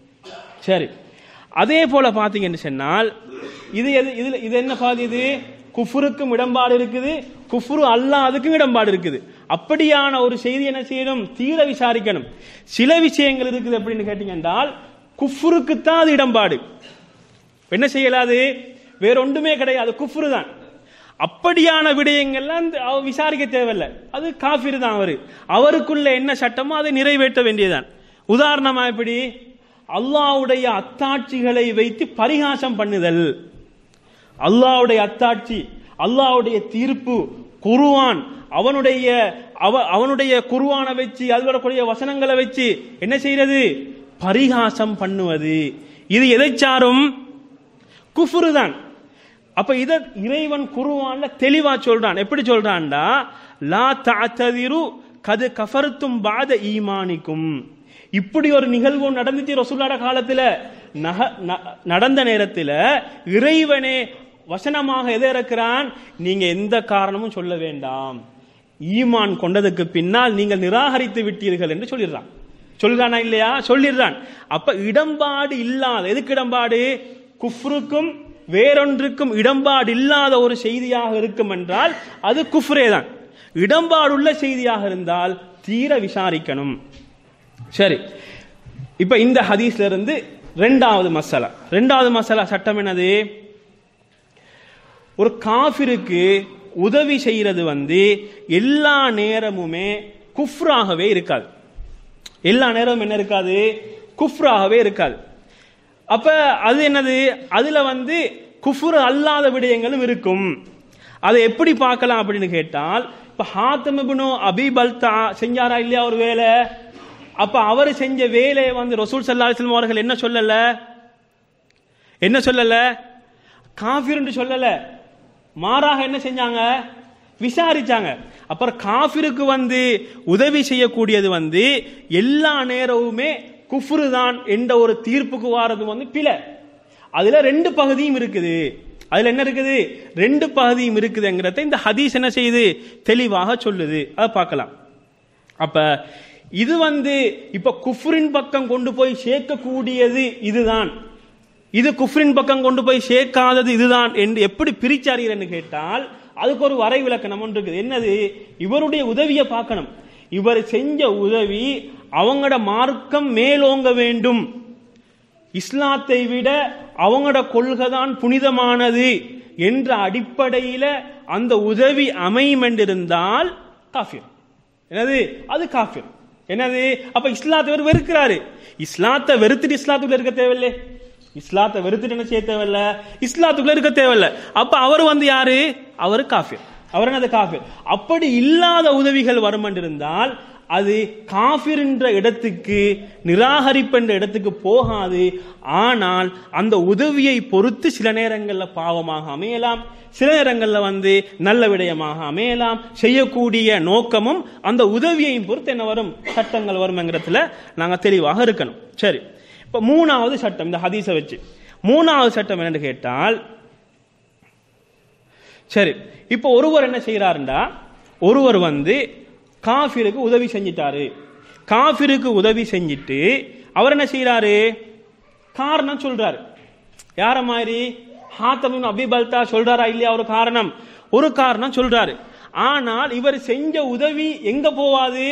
சரி அதே போல பாத்தீங்கன்னு சொன்னால் இது எது இதுல இது என்ன பாதி இது குஃபுருக்கும் இடம்பாடு இருக்குது குஃபுரு அல்லாதுக்கும் இடம்பாடு இருக்குது அப்படியான ஒரு செய்தி என்ன செய்யணும் தீர விசாரிக்கணும் சில விஷயங்கள் இருக்குது அப்படின்னு கேட்டீங்க என்றால் குஃபுருக்கு தான் அது இடம்பாடு என்ன செய்யலாது வேற ஒன்றுமே கிடையாது குஃபுரு தான் அப்படியான விடயங்கள்லாம் அந்த அவ விசாரிக்க தேவையில்லை அது காஃபிர் தான் அவரு அவருக்குள்ள என்ன சட்டமோ அதை நிறைவேற்ற வேண்டியதுதான் உதாரணமா எப்படி அல்லாவுடைய அத்தாட்சிகளை வைத்து பரிகாசம் பண்ணுதல் அல்லாவுடைய அத்தாட்சி அல்லாவுடைய தீர்ப்பு குருவான் அவனுடைய அவ அவனுடைய குருவானை வச்சு அது வரக்கூடிய வசனங்களை வச்சு என்ன செய்யறது பரிகாசம் பண்ணுவது இது எதை சாரும் குஃபுரு தான் அப்ப இத இறைவன் குருவான்ல தெளிவா சொல்றான் எப்படி சொல்றான்டா லா தாத்ததிரு கது கஃபர்த்தும் பாத ஈமானிக்கும் இப்படி ஒரு நிகழ்வு நடந்துச்சு ரசூல்லாட காலத்துல நக ந- நடந்த நேரத்துல இறைவனே வசனமாக எதை இருக்கிறான் நீங்க எந்த காரணமும் சொல்ல வேண்டாம் ஈமான் கொண்டதுக்கு பின்னால் நீங்கள் நிராகரித்து விட்டீர்கள் என்று சொல்லிடுறான் சொல்றானா இல்லையா சொல்லிடுறான் அப்ப இடம்பாடு இல்லாத எதுக்கு இடம்பாடு குஃப்ருக்கும் வேறொன்றுக்கும் இடம்பாடு இல்லாத ஒரு செய்தியாக இருக்கும் என்றால் அது குஃப்ரே தான் இடம்பாடுள்ள செய்தியாக இருந்தால் தீர விசாரிக்கணும் சரி இப்ப இந்த ஹதீஸ்ல இருந்து ரெண்டாவது மசாலா ரெண்டாவது மசாலா சட்டம் என்னது ஒரு காஃபிருக்கு உதவி செய்யறது வந்து எல்லா நேரமுமே குஃப்ராகவே இருக்காது எல்லா நேரமும் என்ன இருக்காது குஃப்ராகவே இருக்காது அப்ப அது என்னது அதுல வந்து குஃபுர் அல்லாத விடயங்களும் இருக்கும் அதை எப்படி பார்க்கலாம் அப்படின்னு கேட்டால் இப்ப ஹாத்தம் இப்னு அபி பல்தா செஞ்சாரா இல்லையா ஒரு வேலை அப்ப அவர் செஞ்ச வேலையை வந்து ரசூல் சல்லா அலிஸ்லாம் அவர்கள் என்ன சொல்லல என்ன சொல்லல காஃபிர் என்று சொல்லல மாறாக என்ன செஞ்சாங்க விசாரிச்சாங்க அப்புறம் காஃபிருக்கு வந்து உதவி செய்யக்கூடியது வந்து எல்லா நேரமுமே குஃப்ரு தான் என்ற ஒரு தீர்ப்புக்கு வாரது வந்து பிழை அதுல ரெண்டு பகுதியும் இருக்குது அதுல என்ன இருக்குது ரெண்டு பகுதியும் இருக்குதுங்கிறத இந்த ஹதீஸ் என்ன செய்யுது தெளிவாக சொல்லுது அதை பார்க்கலாம் அப்ப இது வந்து இப்ப குஃப்ரின் பக்கம் கொண்டு போய் சேர்க்கக்கூடியது இதுதான் இது குஃப்ரின் பக்கம் கொண்டு போய் சேர்க்காதது இதுதான் என்று எப்படி பிரிச்சாரீர் என்று கேட்டால் அதுக்கு ஒரு வரை விளக்கணம் ஒன்று இருக்குது என்னது இவருடைய உதவியை பார்க்கணும் இவர் செஞ்ச உதவி அவங்களோட மார்க்கம் மேலோங்க வேண்டும் இஸ்லாத்தை விட அவங்களோட கொள்கை தான் புனிதமானது என்ற அடிப்படையில அந்த உதவி அமையும் என்றிருந்தால் காஃபிர் என்னது அது காஃபிர் என்னது அப்ப இஸ்லாத்தை இவர் வெறுக்கிறாரு இஸ்லாத்தை வெறுத்துட்டு இஸ்லாத்துக்குள்ள இருக்க தேவையில்லை இஸ்லாத்தை வெறுத்துட்டு என்ன செய்ய தேவையில்ல இஸ்லாத்துக்குள்ள இருக்க தேவையில்ல அப்ப அவர் வந்து யாரு அவர் காஃபிர் அவர் என்னது காஃபிர் அப்படி இல்லாத உதவிகள் வரும் என்றிருந்தால் அது காஃபிர் என்ற இடத்துக்கு நிராகரிப்பு என்ற இடத்துக்கு போகாது ஆனால் அந்த உதவியை பொறுத்து சில நேரங்களில் பாவமாக அமையலாம் சில நேரங்களில் வந்து நல்ல விடயமாக அமையலாம் செய்யக்கூடிய நோக்கமும் அந்த உதவியையும் பொறுத்து என்ன வரும் சட்டங்கள் வரும்ங்கிறதுல நாங்கள் தெளிவாக இருக்கணும் சரி இப்போ மூணாவது சட்டம் இந்த ஹதீஸை வச்சு மூணாவது சட்டம் என்னன்னு கேட்டால் சரி இப்போ ஒருவர் என்ன செய்யறாருண்டா ஒருவர் வந்து காஃபிருக்கு உதவி செஞ்சிட்டாரு காஃபிருக்கு உதவி செஞ்சிட்டு அவர் என்ன செய்யறாரு காரணம் சொல்றாரு யார மாதிரி ஹாத்தமின் அபிபல்தா சொல்றாரா இல்லையா ஒரு காரணம் ஒரு காரணம் சொல்றாரு ஆனால் இவர் செஞ்ச உதவி எங்க போவாது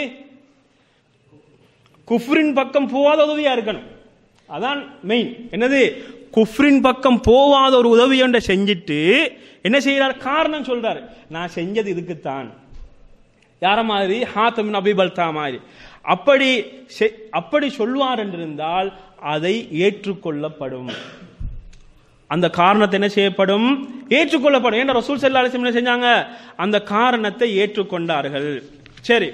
குஃப்ரின் பக்கம் போவாத உதவியா இருக்கணும் அதான் மெயின் என்னது குஃப்ரின் பக்கம் போவாத ஒரு உதவி ஒன்றை செஞ்சுட்டு என்ன செய்யறார் காரணம் சொல்றாரு நான் செஞ்சது இதுக்குத்தான் யார மாதிரி ஹாத்தமின் அபிபல்தா மாதிரி அப்படி செ- அப்படி சொல்வார் என்றிருந்தால் அதை ஏற்றுக்கொள்ளப்படும் அந்த காரணத்தை என்ன செய்யப்படும் ஏற்றுக்கொள்ளப்படும் ஏன்னா ரசூல் ஸல்லல்லாஹு அலைஹி வஸல்லம் என்ன செஞ்சாங்க அந்த காரணத்தை ஏற்றுக்கொண்டார்கள் சரி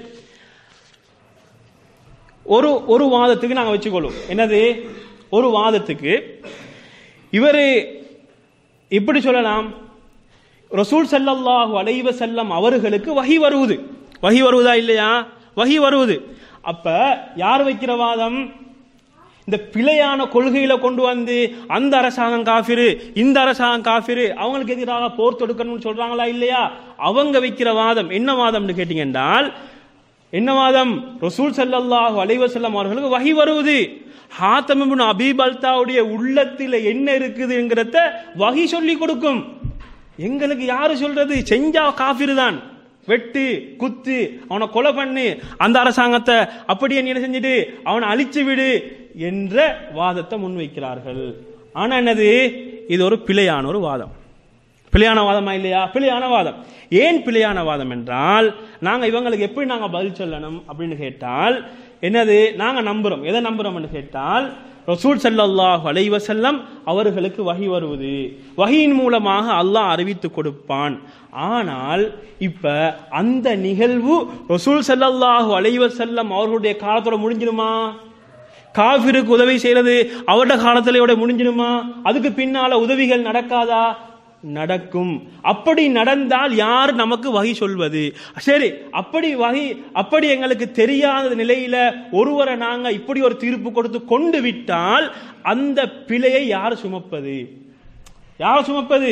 ஒரு ஒரு வாதத்துக்கு நாங்க வச்சுக்கொள்வோம் என்னது ஒரு வாதத்துக்கு இவர் இப்படி சொல்லலாம் ரசூல் ஸல்லல்லாஹு அலைஹி வஸல்லம் அவர்களுக்கு வஹி வருவது வஹி வருவதா இல்லையா வஹி வருவது அப்ப யார் வைக்கிற வாதம் இந்த பிழையான கொள்கையில கொண்டு வந்து அந்த அரசாங்கம் காஃபிரு இந்த அரசாங்கம் காஃபிரு அவங்களுக்கு எதிராக போர் தொடுக்கணும்னு சொல்றாங்களா இல்லையா அவங்க வைக்கிற வாதம் என்ன வாதம்னு கேட்டீங்கன்றால் என்ன வாதம் ரசூல் ஸல்லல்லாஹு அலைஹி வஸல்லம் அவர்களுக்கு வஹி வருவது ஹாத்தம் இப்னு அபீப் அல்தாவுடைய உள்ளத்துல என்ன இருக்குதுங்கிறத வஹி சொல்லி கொடுக்கும் எங்களுக்கு யாரு சொல்றது செஞ்சா காஃபிரு தான் வெட்டு குத்து அவனை கொலை பண்ணு அந்த அரசாங்கத்தை அப்படியே நீ என்ன செஞ்சுட்டு அவனை அழிச்சு விடு என்ற வாதத்தை முன்வைக்கிறார்கள் ஆனா என்னது இது ஒரு பிழையான ஒரு வாதம் பிழையான வாதமா இல்லையா பிழையான வாதம் ஏன் பிழையான வாதம் என்றால் நாங்க இவங்களுக்கு எப்படி நாங்க பதில் சொல்லணும் அப்படின்னு கேட்டால் என்னது நாங்க நம்புறோம் எதை நம்புறோம்னு கேட்டால் ரசூல் ஸல்லல்லாஹு அலைஹி வஸல்லம் அவர்களுக்கு வஹி வருவது வஹியின் மூலமாக அல்லாஹ் அறிவித்து கொடுப்பான் ஆனால் இப்ப அந்த நிகழ்வு ரசூல் ஸல்லல்லாஹு அலைஹி வஸல்லம் அவர்களுடைய காலத்தோட முடிஞ்சிருமா காஃபிருக்கு உதவி செய்யறது அவருடைய காலத்துல இவட முடிஞ்சிருமா அதுக்கு பின்னால உதவிகள் நடக்காதா நடக்கும் அப்படி நடந்தால் யார் நமக்கு வகை சொல்வது சரி அப்படி வகை அப்படி எங்களுக்கு தெரியாத நிலையில ஒருவரை நாங்க இப்படி ஒரு தீர்ப்பு கொடுத்து கொண்டு விட்டால் அந்த பிழையை யார் சுமப்பது யார் சுமப்பது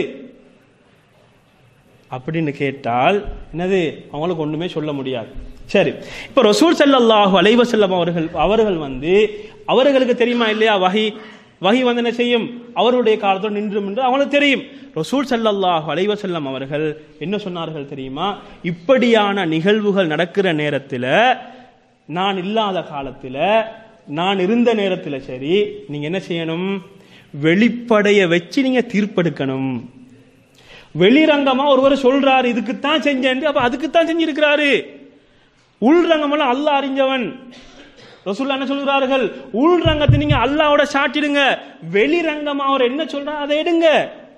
அப்படின்னு கேட்டால் என்னது அவங்களுக்கு ஒண்ணுமே சொல்ல முடியாது சரி இப்ப ரசூல் ஸல்லல்லாஹு அலைஹி வஸல்லம் அவர்கள் அவர்கள் வந்து அவர்களுக்கு தெரியுமா இல்லையா வஹி வஹி வந்து என்ன செய்யும் அவருடைய காலத்தோடு நின்றும் என்று அவங்களுக்கு தெரியும் ரசூல் ஸல்லல்லாஹு அலைஹி வஸல்லம் அவர்கள் என்ன சொன்னார்கள் தெரியுமா இப்படியான நிகழ்வுகள் நடக்கிற நேரத்தில் நான் இல்லாத காலத்தில் நான் இருந்த நேரத்தில் சரி நீங்க என்ன செய்யணும் வெளிப்படைய வச்சு நீங்க தீர்ப்பெடுக்கணும் வெளிரங்கமா ஒருவர் சொல்றாரு இதுக்குத்தான் செஞ்சேன் அப்ப அதுக்குத்தான் செஞ்சிருக்கிறாரு உள்ரங்கமெல்லாம் அல்லாஹ் அறிஞ்சவன் ரசூல்லா என்ன சொல்கிறார்கள் உள்ரங்கத்தை நீங்க அல்லாவோட சாட்டிடுங்க வெளிரங்கமா அவர் என்ன சொல்றாரு அதை எடுங்க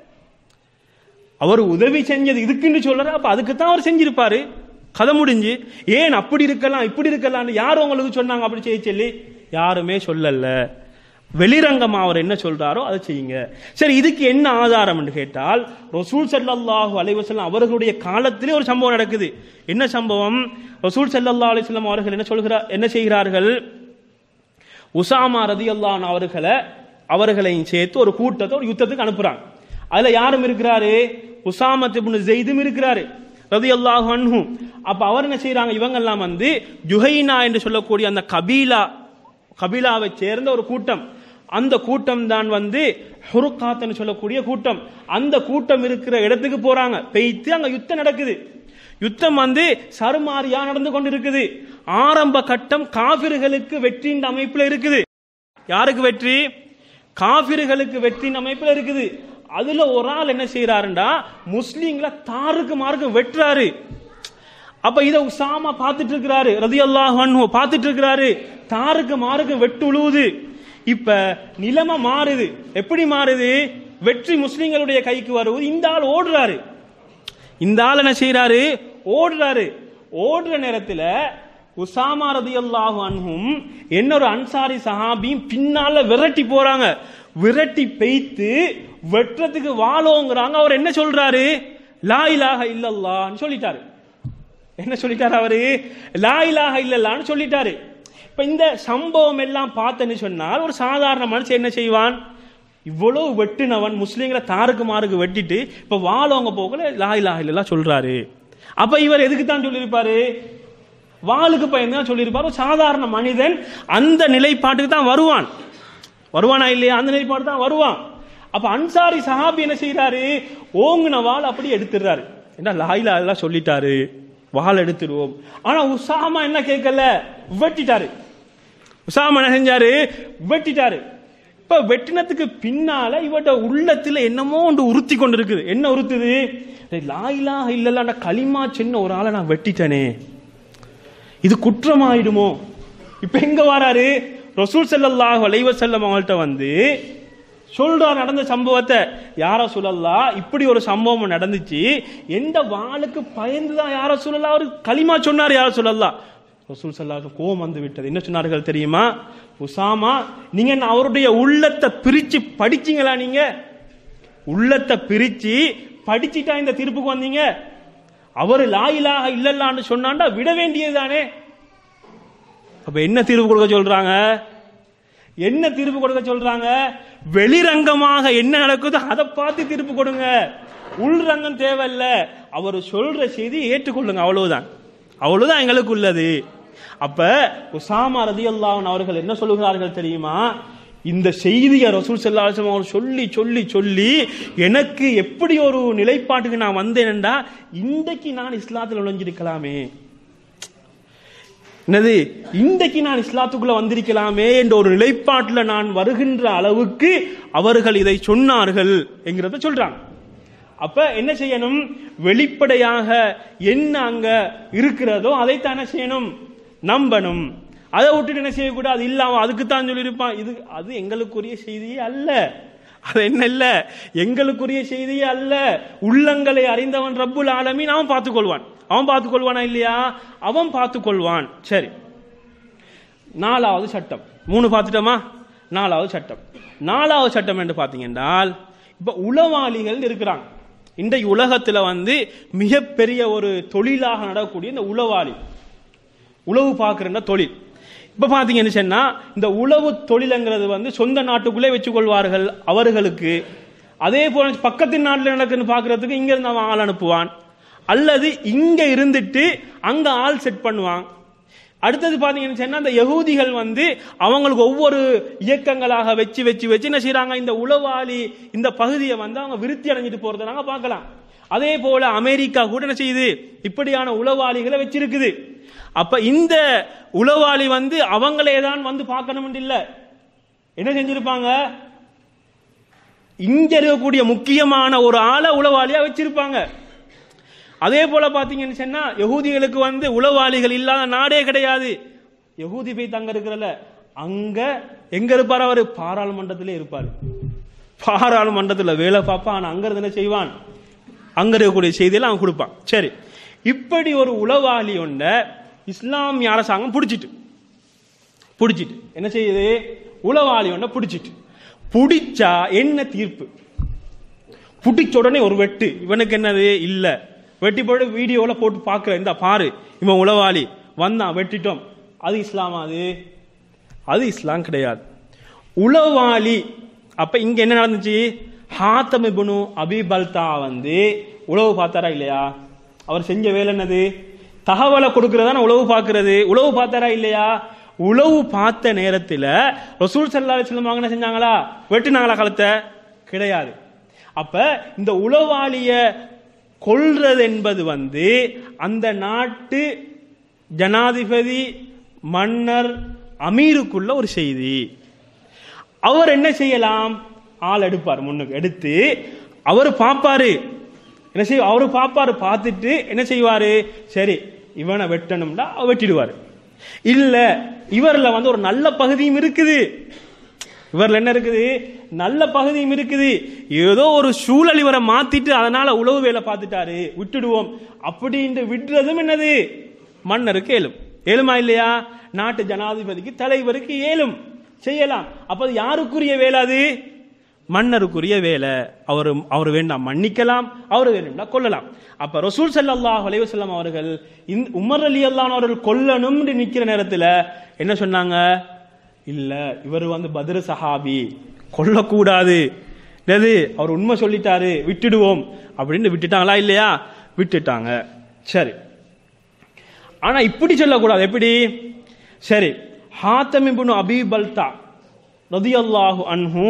அவர் உதவி செஞ்சது இதுக்குன்னு சொல்றாரு அப்ப அதுக்கு தான் அவர் செஞ்சிருப்பாரு கதை முடிஞ்சு ஏன் அப்படி இருக்கலாம் இப்படி இருக்கலாம்னு யார் உங்களுக்கு சொன்னாங்க அப்படி செய்ய சொல்லி யாருமே சொல்லல வெளிரங்கமா அவர் என்ன சொல்றாரோ அதை செய்யுங்க சரி இதுக்கு என்ன ஆதாரம் என்று கேட்டால் ரசூல் ஸல்லல்லாஹு அலைஹி வஸல்லம் அவர்களுடைய காலத்திலே ஒரு சம்பவம் நடக்குது என்ன சம்பவம் ரசூல் ஸல்லல்லாஹு அலைஹி வஸல்லம் அவர்கள் என்ன சொல்கிறார் என்ன செய்கிறார்கள் உசாமா ரதியல்லான் அவர்களை அவர்களையும் சேர்த்து ஒரு கூட்டத்தை ஒரு யுத்தத்துக்கு அனுப்புறாங்க அதுல யாரும் இருக்கிறாரு உசாமத் இப்னு ஜெயிதும் இருக்கிறாரு ரதியல்லாஹு அன்ஹு அப்ப அவர் என்ன செய்றாங்க இவங்க எல்லாம் வந்து ஜுஹைனா என்று சொல்லக்கூடிய அந்த கபீலா கபீலாவை சேர்ந்த ஒரு கூட்டம் அந்த கூட்டம் தான் வந்து ஹுருக்காத்னு சொல்லக்கூடிய கூட்டம் அந்த கூட்டம் இருக்கிற இடத்துக்கு போறாங்க பெய்த்து அங்க யுத்தம் நடக்குது யுத்தம் வந்து சருமாரியா நடந்து கொண்டிருக்குது ஆரம்ப கட்டம் காபிர்களுக்கு வெற்றியின் அமைப்புல இருக்குது யாருக்கு வெற்றி காபிர்களுக்கு வெற்றியின் அமைப்புல இருக்குது அதுல ஒரு ஆள் என்ன செய்யறாருண்டா முஸ்லீம்களை தாருக்கு மார்க்கு வெட்டுறாரு அப்ப இத உசாமா பார்த்துட்டு இருக்கிறாரு ரதி அல்லாஹ் பார்த்துட்டு இருக்கிறாரு தாருக்கு மாருக்கு வெட்டு உழுவுது இப்ப நிலைமை மாறுது எப்படி மாறுது வெற்றி முஸ்லிம்களுடைய கைக்கு வருவது இந்த ஆள் ஓடுறாரு இந்த ஆள் என்ன செய்யறாரு ஓடுறாரு ஓடுற நேரத்துல உசாமா ரதியல்லாஹு அன்ஹும் இன்னொரு அன்சாரி சஹாபியும் பின்னால விரட்டி போறாங்க விரட்டி பெய்த்து வெட்டுறதுக்கு வாழோங்கிறாங்க அவர் என்ன சொல்றாரு லா இலாஹ இல்லல்லான்னு சொல்லிட்டாரு என்ன சொல்லிட்டாரு அவரு லா இலாஹ இல்லல்லான்னு சொல்லிட்டாரு இப்ப இந்த சம்பவம் எல்லாம் பார்த்தேன்னு சொன்னால் ஒரு சாதாரண மனுஷன் என்ன செய்வான் இவ்வளவு வெட்டினவன் முஸ்லீம்களை தாருக்கு மாருக்கு வெட்டிட்டு இப்ப வாழவங்க போகல லா இலாஹ இல்லல்லா சொல்றாரு அப்ப இவர் எதுக்கு தான் சொல்லியிருப்பாரு வாளுக்கு பயந்து தான் சொல்லியிருப்பார் ஒரு சாதாரண மனிதன் அந்த நிலைப்பாட்டுக்கு தான் வருவான் வருவானா இல்லையா அந்த நிலைப்பாடு தான் வருவான் அப்ப அன்சாரி சஹாபி என்ன செய்யறாரு ஓங்குன வாள் அப்படி எடுத்துடுறாரு என்ன லாயிலா எல்லாம் சொல்லிட்டாரு வாள் எடுத்துடுவோம் ஆனா உசாமா என்ன கேட்கல வெட்டிட்டாரு உசாமா என்ன செஞ்சாரு வெட்டிட்டாரு இப்ப வெட்டினத்துக்கு பின்னால இவட உள்ளத்துல என்னமோ ஒன்று உறுத்தி கொண்டு இருக்குது என்ன உறுத்துது லாயிலா இல்லல்ல களிமா சின்ன ஒரு ஆளை நான் வெட்டிட்டனே இது குற்றமாயிடுமோ இப்ப எங்க வராரு ரசூல் ஸல்லல்லாஹு அலைஹி வஸல்லம் அவங்கள்ட்ட வந்து சொல்றார் நடந்த சம்பவத்தை யார சொல்லல்லா இப்படி ஒரு சம்பவம் நடந்துச்சு எந்த வாளுக்கு பயந்து தான் யார சொல்லலாம் அவர் களிமா சொன்னார் யார சொல்லல்லா ரசூல் ஸல்லல்லாஹு கோவம் வந்து விட்டது என்ன சொன்னார்கள் தெரியுமா உசாமா நீங்க என்ன அவருடைய உள்ளத்தை பிரிச்சு படிச்சீங்களா நீங்க உள்ளத்தை பிரிச்சு படிச்சுட்டா இந்த தீர்ப்புக்கு வந்தீங்க அவர் லாயிலாக இல்லல்லான்னு சொன்னாண்டா விட வேண்டியதுதானே அப்ப என்ன தீர்வு கொடுக்க சொல்றாங்க என்ன தீர்ப்பு கொடுக்க சொல்றாங்க வெளிரங்கமாக என்ன நடக்குதோ அதை பார்த்து தீர்ப்பு கொடுங்க உள்ரங்கம் தேவையில்ல அவர் சொல்ற செய்தி ஏற்றுக்கொள்ளுங்க அவ்வளவுதான் அவ்வளவுதான் எங்களுக்கு உள்ளது அப்ப உசாமா ரதியல்லாஹன் அவர்கள் என்ன சொல்லுகிறார்கள் தெரியுமா இந்த செய்தியை ரசூல் ஸல்லல்லாஹு அவர் சொல்லி சொல்லி சொல்லி எனக்கு எப்படி ஒரு நிலைப்பாட்டுக்கு நான் வந்தேன்டா இன்றைக்கு நான் இஸ்லாத்தில் நுழைஞ்சிருக்கலாமே என்னது இன்றைக்கு நான் இஸ்லாத்துக்குள்ள வந்திருக்கலாமே என்ற ஒரு நிலைப்பாட்டில் நான் வருகின்ற அளவுக்கு அவர்கள் இதை சொன்னார்கள் என்கிறத சொல்றாங்க அப்ப என்ன செய்யணும் வெளிப்படையாக என்ன அங்க இருக்கிறதோ அதைத்தான் என்ன செய்யணும் நம்பணும் அதை விட்டுட்டு என்ன செய்யக்கூடாது இல்லாம அதுக்கு தான் சொல்லியிருப்பான் இது அது எங்களுக்குரிய செய்தியே அல்ல அது என்ன இல்ல எங்களுக்குரிய செய்தியே அல்ல உள்ளங்களை அறிந்தவன் ரப்புல் ஆலமீன் அவன் பார்த்துக்கொள்வான் அவன் பார்த்துக்கொள்வானா இல்லையா அவன் பார்த்துக்கொள்வான் சரி நாலாவது சட்டம் மூணு பார்த்துட்டோமா நாலாவது சட்டம் நாலாவது சட்டம் என்று பார்த்தீங்கன்றால் இப்ப உளவாளிகள் இருக்கிறாங்க இன்றைக்கு உலகத்துல வந்து மிகப்பெரிய ஒரு தொழிலாக நடக்கக்கூடிய இந்த உளவாளி உளவு பார்க்கிற தொழில் இப்ப பாத்தீங்கன்னு சொன்னா இந்த உளவு தொழிலுங்கிறது வந்து சொந்த நாட்டுக்குள்ளே வச்சுக்கொள்வார்கள் அவர்களுக்கு அதே போல பக்கத்து நாட்டில் நடக்குன்னு பாக்குறதுக்கு இங்க இருந்து அவன் ஆள் அனுப்புவான் அல்லது இங்க இருந்துட்டு அங்க ஆள் செட் பண்ணுவான் அடுத்தது பாத்தீங்கன்னு சொன்னா இந்த யகூதிகள் வந்து அவங்களுக்கு ஒவ்வொரு இயக்கங்களாக வச்சு வச்சு வச்சு என்ன செய்யறாங்க இந்த உளவாளி இந்த பகுதியை வந்து அவங்க விருத்தி அடைஞ்சிட்டு போறதை நாங்க பார்க்கலாம் அதே போல அமெரிக்கா கூட என்ன செய்யுது இப்படியான உளவாளிகளை வச்சிருக்குது அப்ப இந்த உளவாளி வந்து அவங்களே தான் வந்து பார்க்கணும் இல்ல என்ன செஞ்சிருப்பாங்க இங்க இருக்கக்கூடிய முக்கியமான ஒரு ஆளை உளவாளியா வச்சிருப்பாங்க அதே போல பாத்தீங்கன்னு சொன்னா யகூதிகளுக்கு வந்து உளவாளிகள் இல்லாத நாடே கிடையாது யகூதி போய் தங்க இருக்கிறல அங்க எங்க இருப்பார் அவரு பாராளுமன்றத்திலே இருப்பார் பாராளுமன்றத்துல வேலை பார்ப்பான் ஆனா அங்க இருந்து என்ன செய்வான் அங்க இருக்கக்கூடிய செய்தியெல்லாம் அவன் கொடுப்பான் சரி இப்படி ஒரு உளவாளி ஒண்ட இஸ்லாமிய அரசாங்கம் பிடிச்சிட்டு பிடிச்சிட்டு என்ன செய்யுது உளவாளி ஒண்ண பிடிச்சிட்டு பிடிச்சா என்ன தீர்ப்பு பிடிச்ச உடனே ஒரு வெட்டு இவனுக்கு என்னது இல்ல வெட்டி போட்டு வீடியோல போட்டு பாக்குற இந்த பாரு இவன் உளவாளி வந்தான் வெட்டிட்டோம் அது இஸ்லாமா அது அது இஸ்லாம் கிடையாது உளவாளி அப்ப இங்க என்ன நடந்துச்சு ஹாத்தம் இப்னு அபி பல்தா வந்து உளவு பார்த்தாரா இல்லையா அவர் செஞ்ச வேலை என்னது தகவலை கொடுக்கறதான உளவு பார்க்கிறது உளவு பார்த்தாரா இல்லையா உளவு பார்த்த நேரத்தில் ரசூல் சல்லா அலிஸ்லம் என்ன செஞ்சாங்களா வெட்டினாங்களா கழுத்தை கிடையாது அப்ப இந்த உளவாளிய கொல்றது என்பது வந்து அந்த நாட்டு ஜனாதிபதி மன்னர் அமீருக்குள்ள ஒரு செய்தி அவர் என்ன செய்யலாம் ஆள் எடுப்பார் முன்னுக்கு எடுத்து அவர் பார்ப்பாரு என்ன செய்ய அவரு பார்ப்பாரு பார்த்துட்டு என்ன செய்வாரு சரி இவனை வெட்டணும்னா அவர் வெட்டிடுவாரு இல்ல இவர்ல வந்து ஒரு நல்ல பகுதியும் இருக்குது இவர்ல என்ன இருக்குது நல்ல பகுதியும் இருக்குது ஏதோ ஒரு சூழல் இவரை மாத்திட்டு அதனால உழவு வேலை பார்த்துட்டாரு விட்டுடுவோம் அப்படின்ட்டு விடுறதும் என்னது மன்னருக்கு ஏலும் ஏழுமா இல்லையா நாட்டு ஜனாதிபதிக்கு தலைவருக்கு ஏலும் செய்யலாம் அப்ப அது யாருக்குரிய வேலை அது மன்னருக்குரிய வேலை அவர் அவர் வேண்டாம் மன்னிக்கலாம் அவர் வேணும்னா கொல்லலாம் அப்ப ரசூல் ஸல்லல்லாஹு அலைஹி வஸல்லம் அவர்கள் இந்த உமர் அலி அல்லான் அவர்கள் கொல்லணும்னு நிக்கிற நேரத்துல என்ன சொன்னாங்க இல்ல இவர் வந்து பத்ர சஹாபி கொல்லக்கூடாது என்னது அவர் உண்மை சொல்லிட்டாரு விட்டுடுவோம் அப்படின்னு விட்டுட்டாங்களா இல்லையா விட்டுட்டாங்க சரி ஆனா இப்படி சொல்லக்கூடாது எப்படி சரி ஹாத்தம் இப்னு அபி பல்தா ரதியல்லாஹு அன்ஹு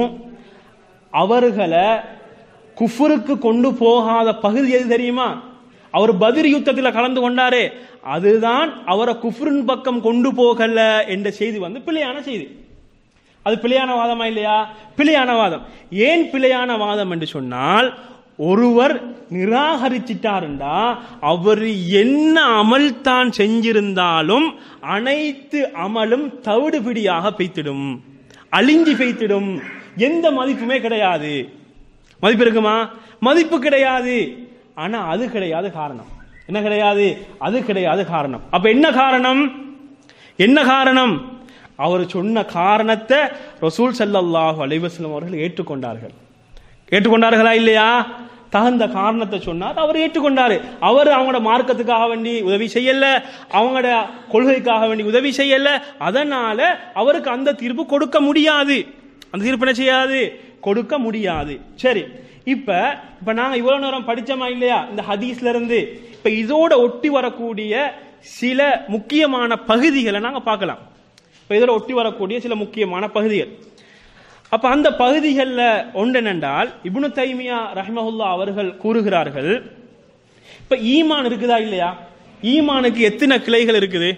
அவர்களை குஃபருக்கு கொண்டு போகாத பகுதி எது தெரியுமா அவர் பதிர் யுத்தத்தில் கலந்து கொண்டாரே அதுதான் அவரை குஃப்ரின் பக்கம் கொண்டு போகல என்ற செய்தி வந்து பிழையான செய்தி அது பிழையான வாதமா இல்லையா பிழையான வாதம் ஏன் பிழையான வாதம் என்று சொன்னால் ஒருவர் நிராகரிச்சிட்டாருண்டா அவர் என்ன அமல் தான் செஞ்சிருந்தாலும் அனைத்து அமலும் தவிடுபிடியாக பெய்த்திடும் அழிஞ்சி பெய்த்திடும் எந்த மதிப்புமே கிடையாது மதிப்பு இருக்குமா மதிப்பு கிடையாது ஆனா அது கிடையாது காரணம் என்ன கிடையாது அது கிடையாது காரணம் அப்ப என்ன காரணம் என்ன காரணம் அவர் சொன்ன காரணத்தை ரசூல் ஸல்லல்லாஹு அலைஹி வஸல்லம் அவர்கள் ஏற்றுக்கொண்டார்கள் ஏற்றுக்கொண்டார்களா இல்லையா தகுந்த காரணத்தை சொன்னார் அவர் ஏற்றுக்கொண்டாரு அவர் அவங்களோட மார்க்கத்துக்காக வேண்டி உதவி செய்யல அவங்களோட கொள்கைக்காக வேண்டி உதவி செய்யல அதனால அவருக்கு அந்த தீர்ப்பு கொடுக்க முடியாது அந்த தீர்ப்பு என்ன செய்யாது கொடுக்க முடியாது சரி இப்ப இப்ப நாங்க இவ்வளவு நேரம் படிச்சோமா இல்லையா இந்த ஹதீஸ்ல இருந்து இப்ப இதோட ஒட்டி வரக்கூடிய சில முக்கியமான பகுதிகளை நாங்க பார்க்கலாம் இப்ப இதோட ஒட்டி வரக்கூடிய சில முக்கியமான பகுதிகள் அப்ப அந்த பகுதிகளில் ஒன்று என்னென்றால் இப்னு தைமியா ரஹ்மஹுல்லா அவர்கள் கூறுகிறார்கள் இப்ப ஈமான் இருக்குதா இல்லையா ஈமானுக்கு எத்தனை கிளைகள் இருக்குது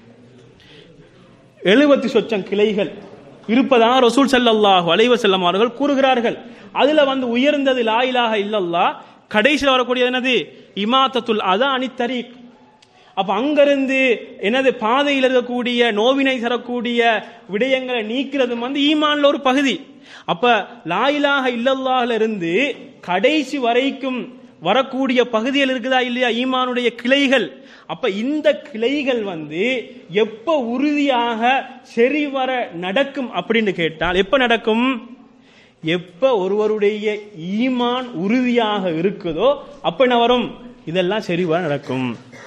எழுபத்தி சொச்சம் கிளைகள் இருப்பதாக ரசூல் ஸல்லல்லாஹு அலைஹி வஸல்லம் அவர்கள் கூறுகிறார்கள் அதுல வந்து உயர்ந்தது லா இலாஹ இல்லல்லாஹ் கடைசியில் வரக்கூடியது என்னது இமாத்தத்துல் அதா அனி தரீக் அப்ப அங்கிருந்து எனது பாதையில் இருக்கக்கூடிய நோவினை தரக்கூடிய விடயங்களை நீக்கிறது வந்து ஈமான்ல ஒரு பகுதி அப்ப லாயிலாக இல்லல்லாஹ்ல இருந்து கடைசி வரைக்கும் வரக்கூடிய பகுதிகள் இருக்குதா இல்லையா ஈமானுடைய கிளைகள் அப்ப இந்த கிளைகள் வந்து எப்ப உறுதியாக சரிவர நடக்கும் அப்படின்னு கேட்டால் எப்ப நடக்கும் எப்ப ஒருவருடைய ஈமான் உறுதியாக இருக்குதோ அப்ப என்ன வரும் இதெல்லாம் சரிவர நடக்கும்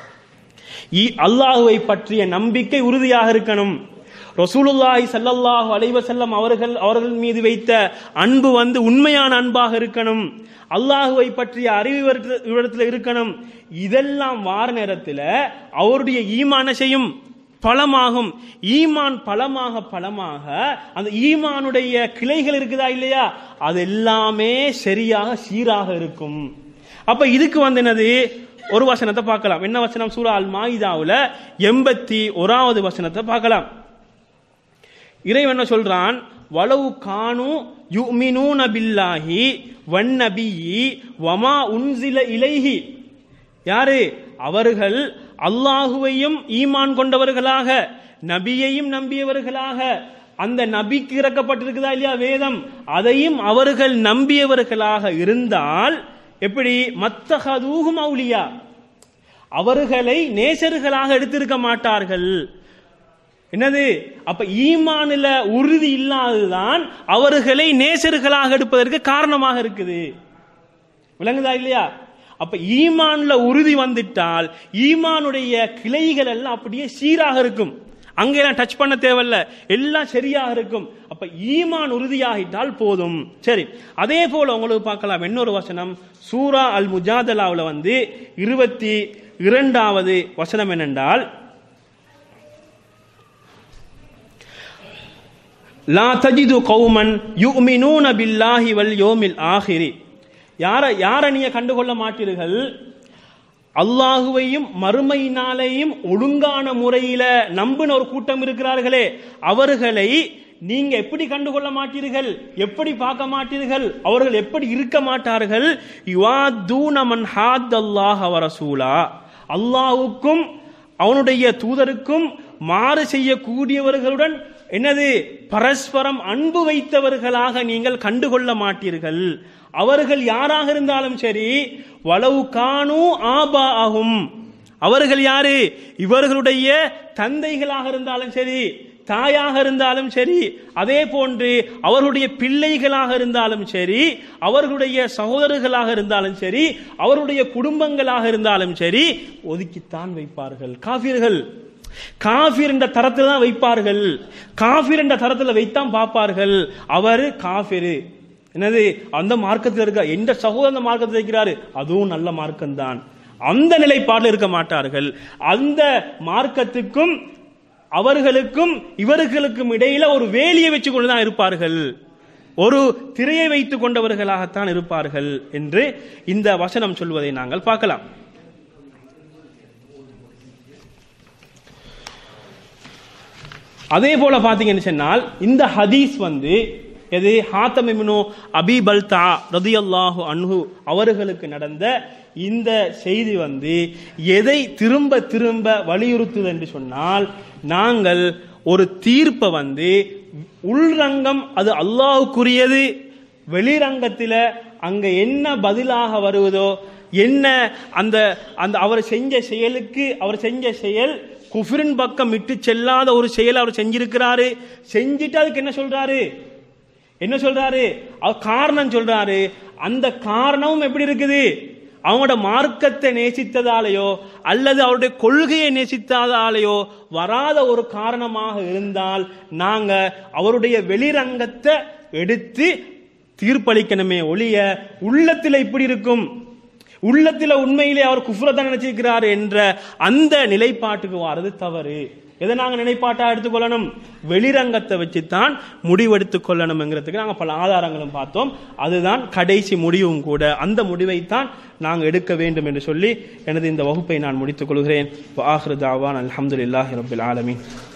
இ- அல்லாஹுவை பற்றிய நம்பிக்கை உறுதியாக இருக்கணும் ரசூலுல்லாஹி ஸல்லல்லாஹு அலைஹி வஸல்லம் அவர்கள் அவர்கள் மீது வைத்த அன்பு வந்து உண்மையான அன்பாக இருக்கணும் அல்லாஹுவை பற்றிய அறிவு இவரிடத்துல- இவரிடத்துல இருக்கணும் இதெல்லாம் வார நேரத்தில் அவருடைய ஈமான செய்யும் பலமாகும் ஈமான் பலமாக பலமாக அந்த ஈமானுடைய கிளைகள் இருக்குதா இல்லையா அது எல்லாமே சரியாக சீராக இருக்கும் அப்ப இதுக்கு வந்து என்னது ஒரு வசனத்தை பார்க்கலாம் என்ன வசனம் சூரா அல் மாயிதாவுல எண்பத்தி ஓராவது வசனத்தை பார்க்கலாம் இறைவன் என்ன சொல்றான் வலவு கானு யுமினூன பில்லாஹி வன்னபியி வமா உன்சில இலைஹி யாரு அவர்கள் அல்லாஹுவையும் ஈமான் கொண்டவர்களாக நபியையும் நம்பியவர்களாக அந்த நபிக்கு இறக்கப்பட்டிருக்குதா இல்லையா வேதம் அதையும் அவர்கள் நம்பியவர்களாக இருந்தால் எப்படி மத்தகதூகும் அவுலியா அவர்களை நேசர்களாக எடுத்திருக்க மாட்டார்கள் என்னது அப்ப ஈமானில உறுதி இல்லாததுதான் அவர்களை நேசர்களாக எடுப்பதற்கு காரணமாக இருக்குது விளங்குதா இல்லையா அப்ப ஈமான்ல உறுதி வந்துட்டால் ஈமானுடைய கிளைகள் எல்லாம் அப்படியே சீராக இருக்கும் அங்கெல்லாம் டச் பண்ண தேவையில்ல எல்லாம் சரியாக இருக்கும் அப்ப ஈமான் உறுதியாகிட்டால் போதும் சரி அதே போல உங்களுக்கு பார்க்கலாம் இன்னொரு வசனம் சூரா அல் முஜாதலாவுல வந்து இருபத்தி இரண்டாவது வசனம் என்னென்றால் லா தஜிது கௌமன் யுமினூன பில்லாஹி வல் யோமில் ஆஹிரி யார யார நீங்க கண்டுகொள்ள மாட்டீர்கள் அல்லாஹுவையும் மறுமையினாலேயும் ஒழுங்கான முறையில நம்பின ஒரு கூட்டம் இருக்கிறார்களே அவர்களை நீங்க எப்படி கண்டுகொள்ள மாட்டீர்கள் எப்படி பார்க்க மாட்டீர்கள் அவர்கள் எப்படி இருக்க மாட்டார்கள் யுவாதூன மன் ஹாத் அல்லாஹ் ரசூலா அல்லாஹுக்கும் அவனுடைய தூதருக்கும் மாறு செய்யக்கூடியவர்களுடன் என்னது பரஸ்பரம் அன்பு வைத்தவர்களாக நீங்கள் கண்டுகொள்ள மாட்டீர்கள் அவர்கள் யாராக இருந்தாலும் சரி வலவு காணு ஆபா ஆகும் அவர்கள் யாரு இவர்களுடைய தந்தைகளாக இருந்தாலும் சரி தாயாக இருந்தாலும் சரி அதே போன்று அவர்களுடைய பிள்ளைகளாக இருந்தாலும் சரி அவர்களுடைய சகோதரர்களாக இருந்தாலும் சரி அவருடைய குடும்பங்களாக இருந்தாலும் சரி ஒதுக்கித்தான் வைப்பார்கள் காஃபிர்கள் காஃபிர் என்ற தரத்தில் தான் வைப்பார்கள் காஃபிர் என்ற தரத்தில் வைத்தான் பார்ப்பார்கள் அவர் காஃபிரு என்னது அந்த மார்க்கத்தில் இருக்க எந்த சகோதரன் அந்த மார்க்கத்தில் இருக்கிறாரு அதுவும் நல்ல மார்க்கம்தான் அந்த நிலைப்பாட்டில் இருக்க மாட்டார்கள் அந்த மார்க்கத்துக்கும் அவர்களுக்கும் இவர்களுக்கும் இடையில ஒரு வேலியை வச்சு கொண்டுதான் இருப்பார்கள் ஒரு திரையை வைத்துக் கொண்டவர்களாகத்தான் இருப்பார்கள் என்று இந்த வசனம் சொல்வதை நாங்கள் பார்க்கலாம் அதே போல பாத்தீங்கன்னு சொன்னால் இந்த ஹதீஸ் வந்து எது ஹாத்தமினு அபிபல்தா ரதியல்லாஹு அன்ஹு அவர்களுக்கு நடந்த இந்த செய்தி வந்து எதை திரும்ப திரும்ப வலியுறுத்துது என்று சொன்னால் நாங்கள் ஒரு தீர்ப்பை வந்து உள்ரங்கம் அது அல்லாஹுக்குரியது வெளிரங்கத்தில் அங்க என்ன பதிலாக வருவதோ என்ன அந்த அந்த அவர் செஞ்ச செயலுக்கு அவர் செஞ்ச செயல் குஃபிரின் பக்கம் விட்டு செல்லாத ஒரு செயல் அவர் செஞ்சிருக்கிறாரு செஞ்சுட்டு அதுக்கு என்ன சொல்றாரு என்ன சொல்றாரு அவர் காரணம் சொல்றாரு அந்த காரணமும் எப்படி இருக்குது அவங்களோட மார்க்கத்தை நேசித்ததாலேயோ அல்லது அவருடைய கொள்கையை நேசித்ததாலேயோ வராத ஒரு காரணமாக இருந்தால் நாங்க அவருடைய வெளிரங்கத்தை எடுத்து தீர்ப்பளிக்கணுமே ஒழிய உள்ளத்தில் இப்படி இருக்கும் உள்ளத்தில் உண்மையிலே அவர் குஃப்ரதான் நினைச்சிருக்கிறார் என்ற அந்த நிலைப்பாட்டுக்கு வாரது தவறு எதை நாங்கள் நிலைப்பாட்டா எடுத்துக்கொள்ளணும் வெளிரங்கத்தை வச்சுத்தான் முடிவெடுத்துக் கொள்ளணும்ங்கிறதுக்கு நாங்கள் பல ஆதாரங்களும் பார்த்தோம் அதுதான் கடைசி முடிவும் கூட அந்த முடிவைத்தான் நாங்கள் எடுக்க வேண்டும் என்று சொல்லி எனது இந்த வகுப்பை நான் முடித்துக் கொள்கிறேன் ஆஹ்ரு தாவான் அலமதுல்லாஹி ரபில் ஆலமீன்